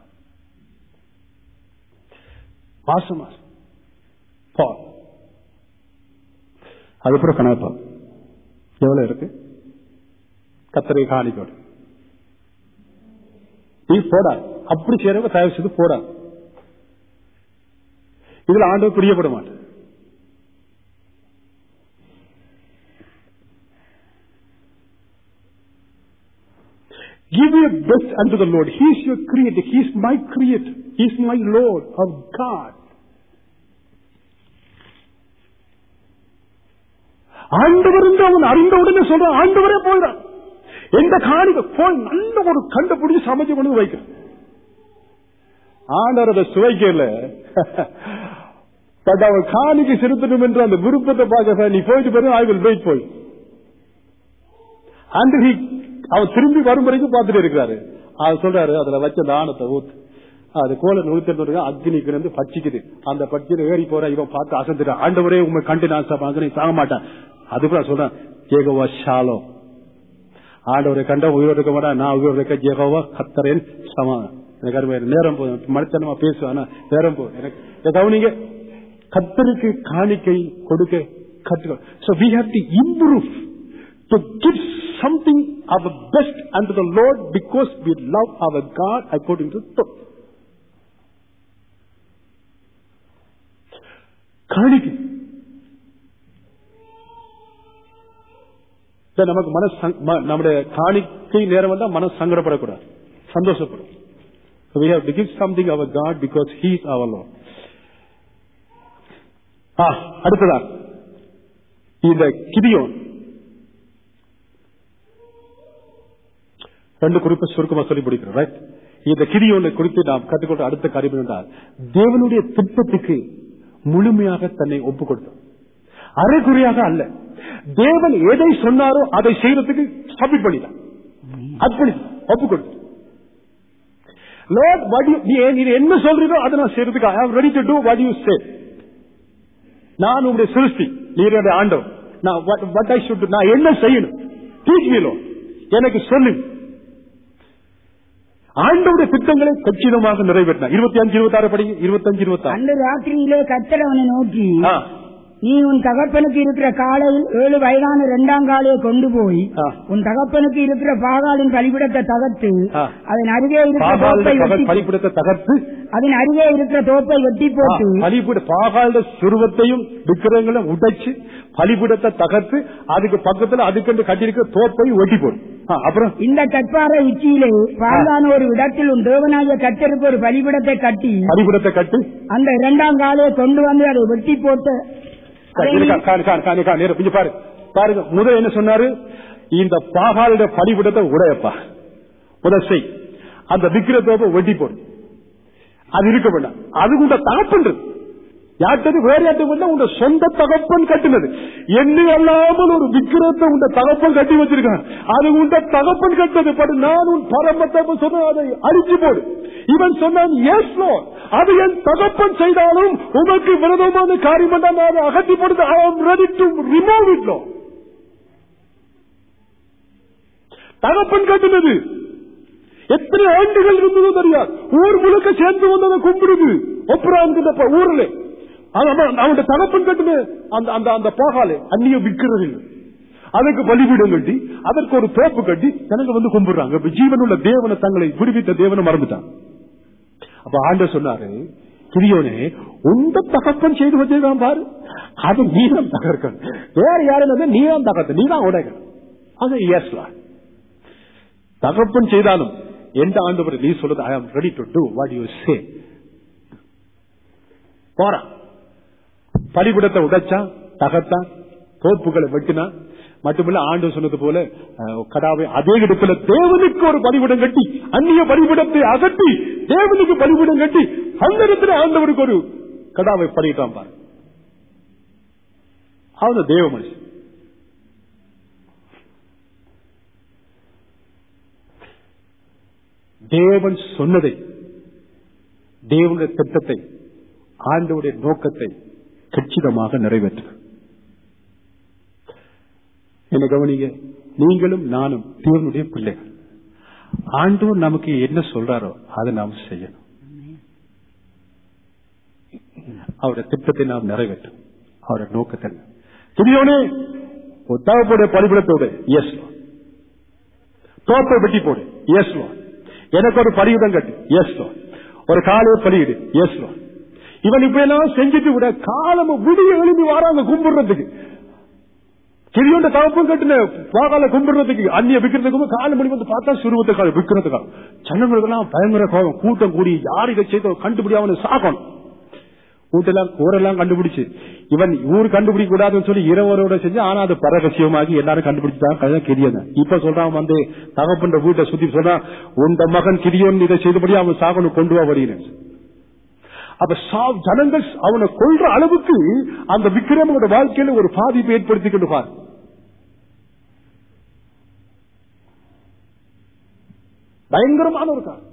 மாசம் மாசம் போ அதுக்கப்புறம் கணப்பா எவ்வளவு இருக்கு கத்தரை காணிக்கோடு நீ போடா அப்படி செய்யறவங்க தயவு செய்து போடா இதுல ஆண்டவர் பிரியப்பட மாட்டேன் Give your best unto the Lord. He is your creator. He is my creator. He is my Lord of God. ஆண்டவர் என்று அவன் அறிந்த உடனே சொல்றான் ஆண்டவரே போயிடான் எந்த காணிக்க போய் நல்ல ஒரு கண்டு பிடிச்சி சமைச்சு கொண்டு வைக்கிறான் ஆண்டவர் அதை சுவைக்கல பட் அவன் காணிக்கு செலுத்தணும் என்று அந்த விருப்பத்தை பார்க்க நீ போயிட்டு பாரு ஐ வில் வெயிட் போய் அண்ட் he அவர் திரும்பி வரும் வரைக்கும் பார்த்துட்டு இருக்கிறாரு அவர் சொல்றாரு அதுல வச்ச தானத்தை ஊத்து அது கோல நுழுத்திட்டு அக்னிக்கு வந்து பச்சிக்குது அந்த பச்சியில ஏறி போற இவன் பார்த்து அசந்துட்டான் ஆண்டவரே உண்மை கண்டு நான் சாப்பாங்க நீ சாக மாட்டான் அதுக்குள்ள சொல்றான் ஜேகோவா ஷாலோ ஆண்டவரை கண்ட உயிரோடு இருக்க மாட்டா நான் உயிரோடு இருக்க ஜேகோவா கத்தரேன் சமா எனக்கு அருமை நேரம் போதும் மனுத்தனமா பேசுவேன் ஆனா நேரம் போதும் எனக்கு இதை கவனிங்க கத்தருக்கு காணிக்கை கொடுக்க கற்றுக்கோ so we have to improve to give something of the best unto the Lord because we love our God according to truth. காணிக்கை இதை நமக்கு மன நம்முடைய காணிக்கை நேரம் வந்தா மனசு சங்கடப்படக்கூடாது சந்தோஷப்படும் So we have to give something our God because He is our Lord. ஆ, அடுத்ததா இந்த கிதியோன் ரெண்டு குறிப்பை சுருக்கமா சொல்லி முடிக்கிறோம் ரைட் இந்த கிதியோனை குறித்து நாம் கற்றுக்கொண்ட அடுத்த காரியம் என்றால் தேவனுடைய திட்டத்துக்கு முழுமையாக தன்னை ஒப்புக் கொடுத்தார் அரைகுறையாக அல்ல தேவன் எதை சொன்னாரோ அதை செய்யறதுக்கு சப்மிட் பண்ணிட்டான் அப்படி ஒப்புக் கொடுத்தார் Lord, what you- நீ நீ என்ன சொல்றீரோ அதை நான் செய்யறதுக்கு I am ready to do what you say நான் உங்களுடைய சிருஷ்டி நீர் என்னுடைய ஆண்டவர் நான் what I should do நான் என்ன செய்யணும் டீச் மீலோ எனக்கு சொல்லு ஆண்டவுடைய திட்டங்களை கச்சிதமாக நிறைவேற்றினார் இருபத்தி அஞ்சு இருபத்தி ஆறு படி இருபத்தஞ்சு இருபத்தி ஆறு அன்று ராத்திரியிலே கத்தர் அவனை நோக்கி ஆ, நீ உன் தகப்பனுக்கு இருக்கிற காலையில் ஏழு வயதான இரண்டாம் காலையை கொண்டு போய் ஆ. உன் தகப்பனுக்கு இருக்கிற பாகாலின் பலிபிடத்தை தகர்த்து ஆ. அதன் அருகே இருக்கிற பாகாலுடைய தோப்பை பகல் வெட்டி பலிப்பிடத்தை தகர்த்து அதன் அருகே இருக்கிற தோப்பை வெட்டி போட்டு பலிபீட பாகால சுருவத்தையும் விக்கிரங்களும் உடைச்சு பலிபீடத்தை தகர்த்து அதுக்கு பக்கத்துல அதுக்கென்று கட்டியிருக்க தோப்பை ஒட்டி போடு ஆ, அப்புறம் இந்த கற்பாறை உச்சியிலே பாழ்தான ஒரு இடத்தில் உன் தேவனாகிய கத்தருக்கு ஒரு பலிபிடத்தை கட்டி பலிபீடத்தை கட்டி அந்த இரண்டாம் காலையை கொண்டு வந்து அதை வெட்டி போட்டு அதை இரு, கா- காணு, காணு, காணு, காணு, இரு, கொஞ்சம் பாரு பாருங்க முதல் என்ன சொன்னாரு இந்த பாகாலுடைய பலிபீடத்தை உடையப்பா முதல் செய் அந்த விக்கிரத்தோப்பை வெட்டி போடு அது இருக்க வேண்டாம் அது உண்ட தகப்பன்றது யார்ட்டது வேற யார்ட்டு வேண்டாம் உண்ட சொந்த தகப்பன் கட்டினது என்ன அல்லாமல் ஒரு விக்கிரத்தை உண்ட தகப்பன் கட்டி வச்சிருக்கான் அது உண்ட தகப்பன் கட்டது பட் நான் உன் பரமத்தப்ப சொன்ன அதை அழிச்சு போடு இவன் சொன்னான் yes Lord. அது என் தகப்பன் செய்தாலும் உனக்கு விரதமான காரியம் என்றால் நான் அதை அகற்றி போடுது I am ready to remove it லோ தகப்பன் கட்டினது எத்தனை ஆண்டுகள் இருந்ததோ தெரியாது ஊர் முழுக்க சேர்ந்து வந்ததை கும்பிடுது ஒப்புறாங்க ஊர்ல அவன் அவனுடைய தகப்பன் கட்டுன அந்த அந்த அந்த பாகாலே அந்நிய விற்கிறது இல்லை அதுக்கு பலிபீடம் கட்டி அதற்கு ஒரு தோப்பு கட்டி ஜனங்க வந்து கும்பிடுறாங்க இப்ப ஜீவனுள்ள தேவனை தங்களை விடுவித்த தேவனை மறந்துட்டான் அப்ப ஆண்டவர் சொன்னாரு கிரியோனே உந்த தகப்பன் செய்து வச்சிருக்கான் பாரு அது நீதான் தகர்க்கணும் வேற யாரும் நீதான் தகர்த்த நீதான் உடைக்க அது எஸ்லா தகப்பன் செய்தாலும் எந்த ஆண்டவர் நீ சொல்றது I am ready to do what you say போறான் பலிபிடத்தை உடைச்சான் தகத்தான் தோப்புகளை வெட்டினான் மட்டுமில்ல ஆண்டு சொன்னது போல அஹ், கடாவை அதே இடத்துல தேவனுக்கு ஒரு பலிபிடம் கட்டி அந்நிய பலிபிடத்தை அகற்றி தேவனுக்கு பலிபிடம் கட்டி அந்த இடத்துல ஆண்டவருக்கு ஒரு கடாவை பண்ணிட்டான் பாரு அவன் தேவ மனுஷன் தேவன் சொன்னதை தேவனுடைய திட்டத்தை ஆண்டவுடைய நோக்கத்தை கச்சிதமாக நிறைவேற்ற என்ன கவனிங்க நீங்களும் நானும் தேவனுடைய பிள்ளைகள் ஆண்டவர் நமக்கு என்ன சொல்றாரோ அதை நாம் செய்யணும் அவருடைய திட்டத்தை நாம் நிறைவேற்றும் அவருடைய நோக்கத்தை திடீர்னு ஒரு தகப்போட பலிபடத்தோடு எஸ் தோப்பை வெட்டி போடு எஸ் எனக்கு ஒரு பலியிடம் கட்டு எஸ் ஒரு காலையை பலியிடு எஸ் இவன் இப்ப எல்லாம் செஞ்சுட்டு விட காலம் விடிய எழுதி வராங்க கும்பிடுறதுக்கு கிரியோண்ட தகப்பும் கட்டுன பாகால கும்பிடுறதுக்கு அந்நிய விக்கிறதுக்கும் காலம் மணி வந்து பார்த்தா சுருவத்துக்காக விற்கிறதுக்காக ஜனங்களுக்கெல்லாம் பயங்கர கோபம் கூட்டம் கூடி யார் இதை செய்த கண்டுபிடி அவனை சாகணும் கூட்டெல்லாம் கூரெல்லாம் கண்டுபிடிச்சு இவன் ஊர் கண்டுபிடிக்க கூடாதுன்னு சொல்லி இரவரோட செஞ்சு ஆனா அது பரகசியமாகி எல்லாரும் கண்டுபிடிச்சாங்க கிரியன் இப்ப சொல்றான் வந்து தகப்பன்ற வீட்டை சுத்தி சொல்றான் உந்த மகன் கிரியோன் இதை செய்தபடி அவன் சாகணும் கொண்டு வா வருகிறேன் அப்ப சா- ஜனங்கள் அவனை கொள்ற அளவுக்கு அந்த விக்ரமோட வாழ்க்கையில ஒரு பாதிப்பை ஏற்படுத்தி கொண்டு பார் பயங்கரமான ஒரு காலம்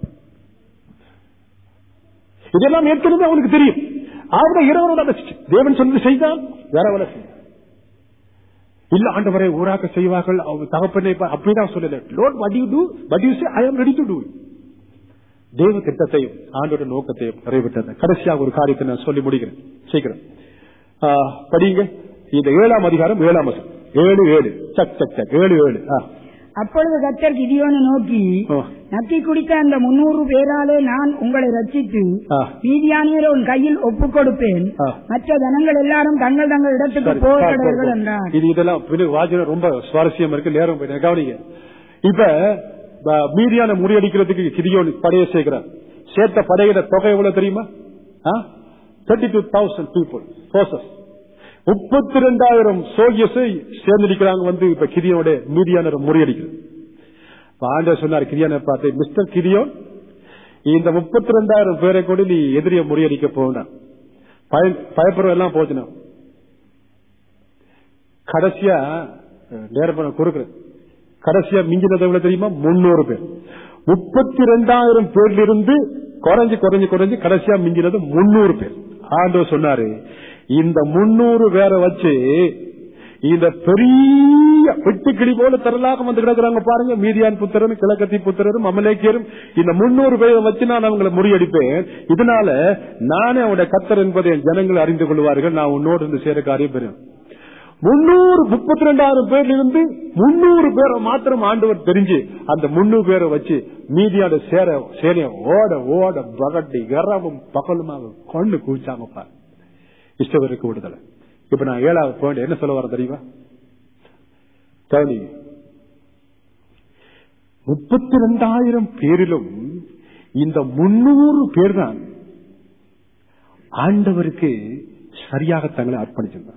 இதெல்லாம் ஏற்கனவே அவனுக்கு தெரியும் அவனை இரவனோட அழைச்சிட்டு தேவன் சொன்னது செய்தான் வேற வேலை செய்ய இல்ல ஆண்டவரை ஊராக்க செய்வார்கள் அவங்க தகப்பனை பா- அப்படிதான் சொல்லல Lord what you do but you say I am ready to two தேவ திட்டத்தையும் ஆண்டோட நோக்கத்தையும் நிறைவேற்றது கடைசியாக ஒரு காரியத்தை நான் சொல்லி முடிக்கிறேன் சீக்கிரம் ஆ, படிங்க இந்த ஏழாம் அதிகாரம் ஏழாம் வசனம் ஏழு ஏழு சக் சக் சக் ஏழு ஏழு ஆ. அப்பொழுது கர்த்தர் கிதியோனை நோக்கி ஓ. நக்கி குடித்த அந்த முன்னூறு பேராலே நான் உங்களை ரட்சித்து ஆ. மீதியானியரை உன் கையில் ஒப்புக் கொடுப்பேன் ஆ. மற்ற ஜனங்கள் எல்லாரும் தங்கள் தங்கள் இடத்துக்கு சரி, பாரு, போகிறார்கள் பாரு. என்றார் இது இதெல்லாம் பின்ன வாஜனம் ரொம்ப சுவாரஸ்யமா இருக்கு நேரம் போயிட்டு கவனிங்க இப்ப ப- மீதியான முறியடிக்கிறதுக்கு கிரியோன் படைய சேர்க்கிறார் சேர்த்த படையிட தொகை எவ்வளவு தெரியுமா தேர்ட்டி டூ தௌசண்ட் பீப்புள் போசஸ் முப்பத்தி ரெண்டாயிரம் சோல்ஜர்ஸ் சேர்ந்திருக்கிறாங்க வந்து இப்ப கிரியோட மீதியான முறியடிக்கிறது இப்ப ஆண்டவர் சொன்னார் கிரியானை பார்த்து மிஸ்டர் கிரியோன் இந்த முப்பத்தி ரெண்டாயிரம் பேரை கூட நீ எதிரியை முறியடிக்க போனா பயப்படுற எல்லாம் போச்சுனா கடைசியா அஹ், நேரம் பண்ண கொடுக்குறேன் கடைசியா மிஞ்சினது எவ்வளவு தெரியுமா முன்னூறு பேர் முப்பத்தி ரெண்டாயிரம் பேர்ல இருந்து குறைஞ்சு குறைஞ்சு குறைஞ்சு கடைசியா மிஞ்சினது முன்னூறு பேர் ஆண்டவர் சொன்னாரு இந்த முன்னூறு பேரை வச்சு இந்த பெரிய வெட்டுக்கிளி போல திரளாக வந்து கிடக்குறாங்க பாருங்க மீதியான் புத்திரரும் கிழக்கத்தி புத்திரரும் அமலேக்கியரும் இந்த முன்னூறு பேரை வச்சு நான் அவங்களை முறியடிப்பேன் இதனால நானே அவனுடைய கத்தர் என்பதை என் ஜனங்கள் அறிந்து கொள்வார்கள் நான் உன்னோடு இருந்து சேர காரியம் பெறும் முன்னூறு முப்பத்தி ரெண்டாயிரம் பேர்ல இருந்து முன்னூறு பேரை மாத்திரம் ஆண்டவர் தெரிஞ்சு அந்த முன்னூறு பேரை வச்சு மீதியோட சேர சேனைய ஓட ஓட பகட்டி கரமும் பகலுமாக கொண்டு குவிச்சாங்க பாரு இஷ்டவருக்கு விடுதலை இப்ப நான் ஏழாவது பாயிண்ட் என்ன சொல்ல வரேன் தெரியுமா கவனி முப்பத்தி ரெண்டாயிரம் பேரிலும் இந்த முன்னூறு பேர் தான் ஆண்டவருக்கு சரியாக தங்களை அர்ப்பணிச்சிருந்தாங்க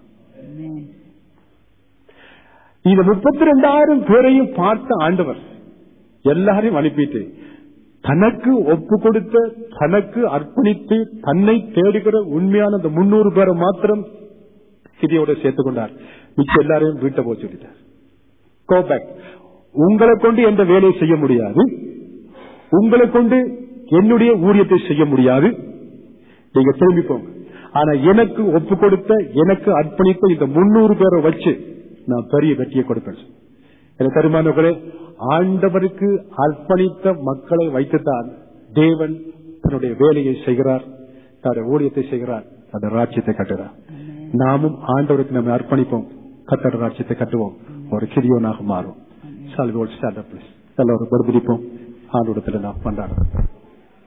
இந்த முப்பத்தி ரெண்டாயிரம் பேரையும் பார்த்த ஆண்டவர் எல்லாரையும் அனுப்பிட்டு தனக்கு ஒப்பு கொடுத்த தனக்கு அர்ப்பணித்து தன்னை தேடுகிற உண்மையான அந்த முன்னூறு பேரை மாத்திரம் கிதியோட சேர்த்துக் கொண்டார் மிச்ச எல்லாரையும் வீட்டை போச்சு விட்டார் கோ பேக் உங்களை கொண்டு எந்த வேலையை செய்ய முடியாது உங்களை கொண்டு என்னுடைய ஊழியத்தை செய்ய முடியாது நீங்க திரும்பி போங்க ஆனா எனக்கு ஒப்பு கொடுத்த எனக்கு அர்ப்பணித்த இந்த முன்னூறு பேரை வச்சு நான் பெரிய வெற்றியை கொடுப்பேன் எனக்கு தருமானவர்களே ஆண்டவருக்கு அர்ப்பணித்த மக்களை வைத்துத்தான் தேவன் தன்னுடைய வேலையை செய்கிறார் தன்னுடைய ஊழியத்தை செய்கிறார் அந்த ராஜ்யத்தை கட்டுகிறார் நாமும் ஆண்டவருக்கு நம்ம அர்ப்பணிப்போம் கத்தட ராஜ்யத்தை கட்டுவோம் ஒரு கிரியோனாக மாறும் சால்வி ஸ்டாண்ட் அப் எல்லோரும் படுபிடிப்போம் ஆண்டோடத்துல நாம் கொண்டாடுறோம்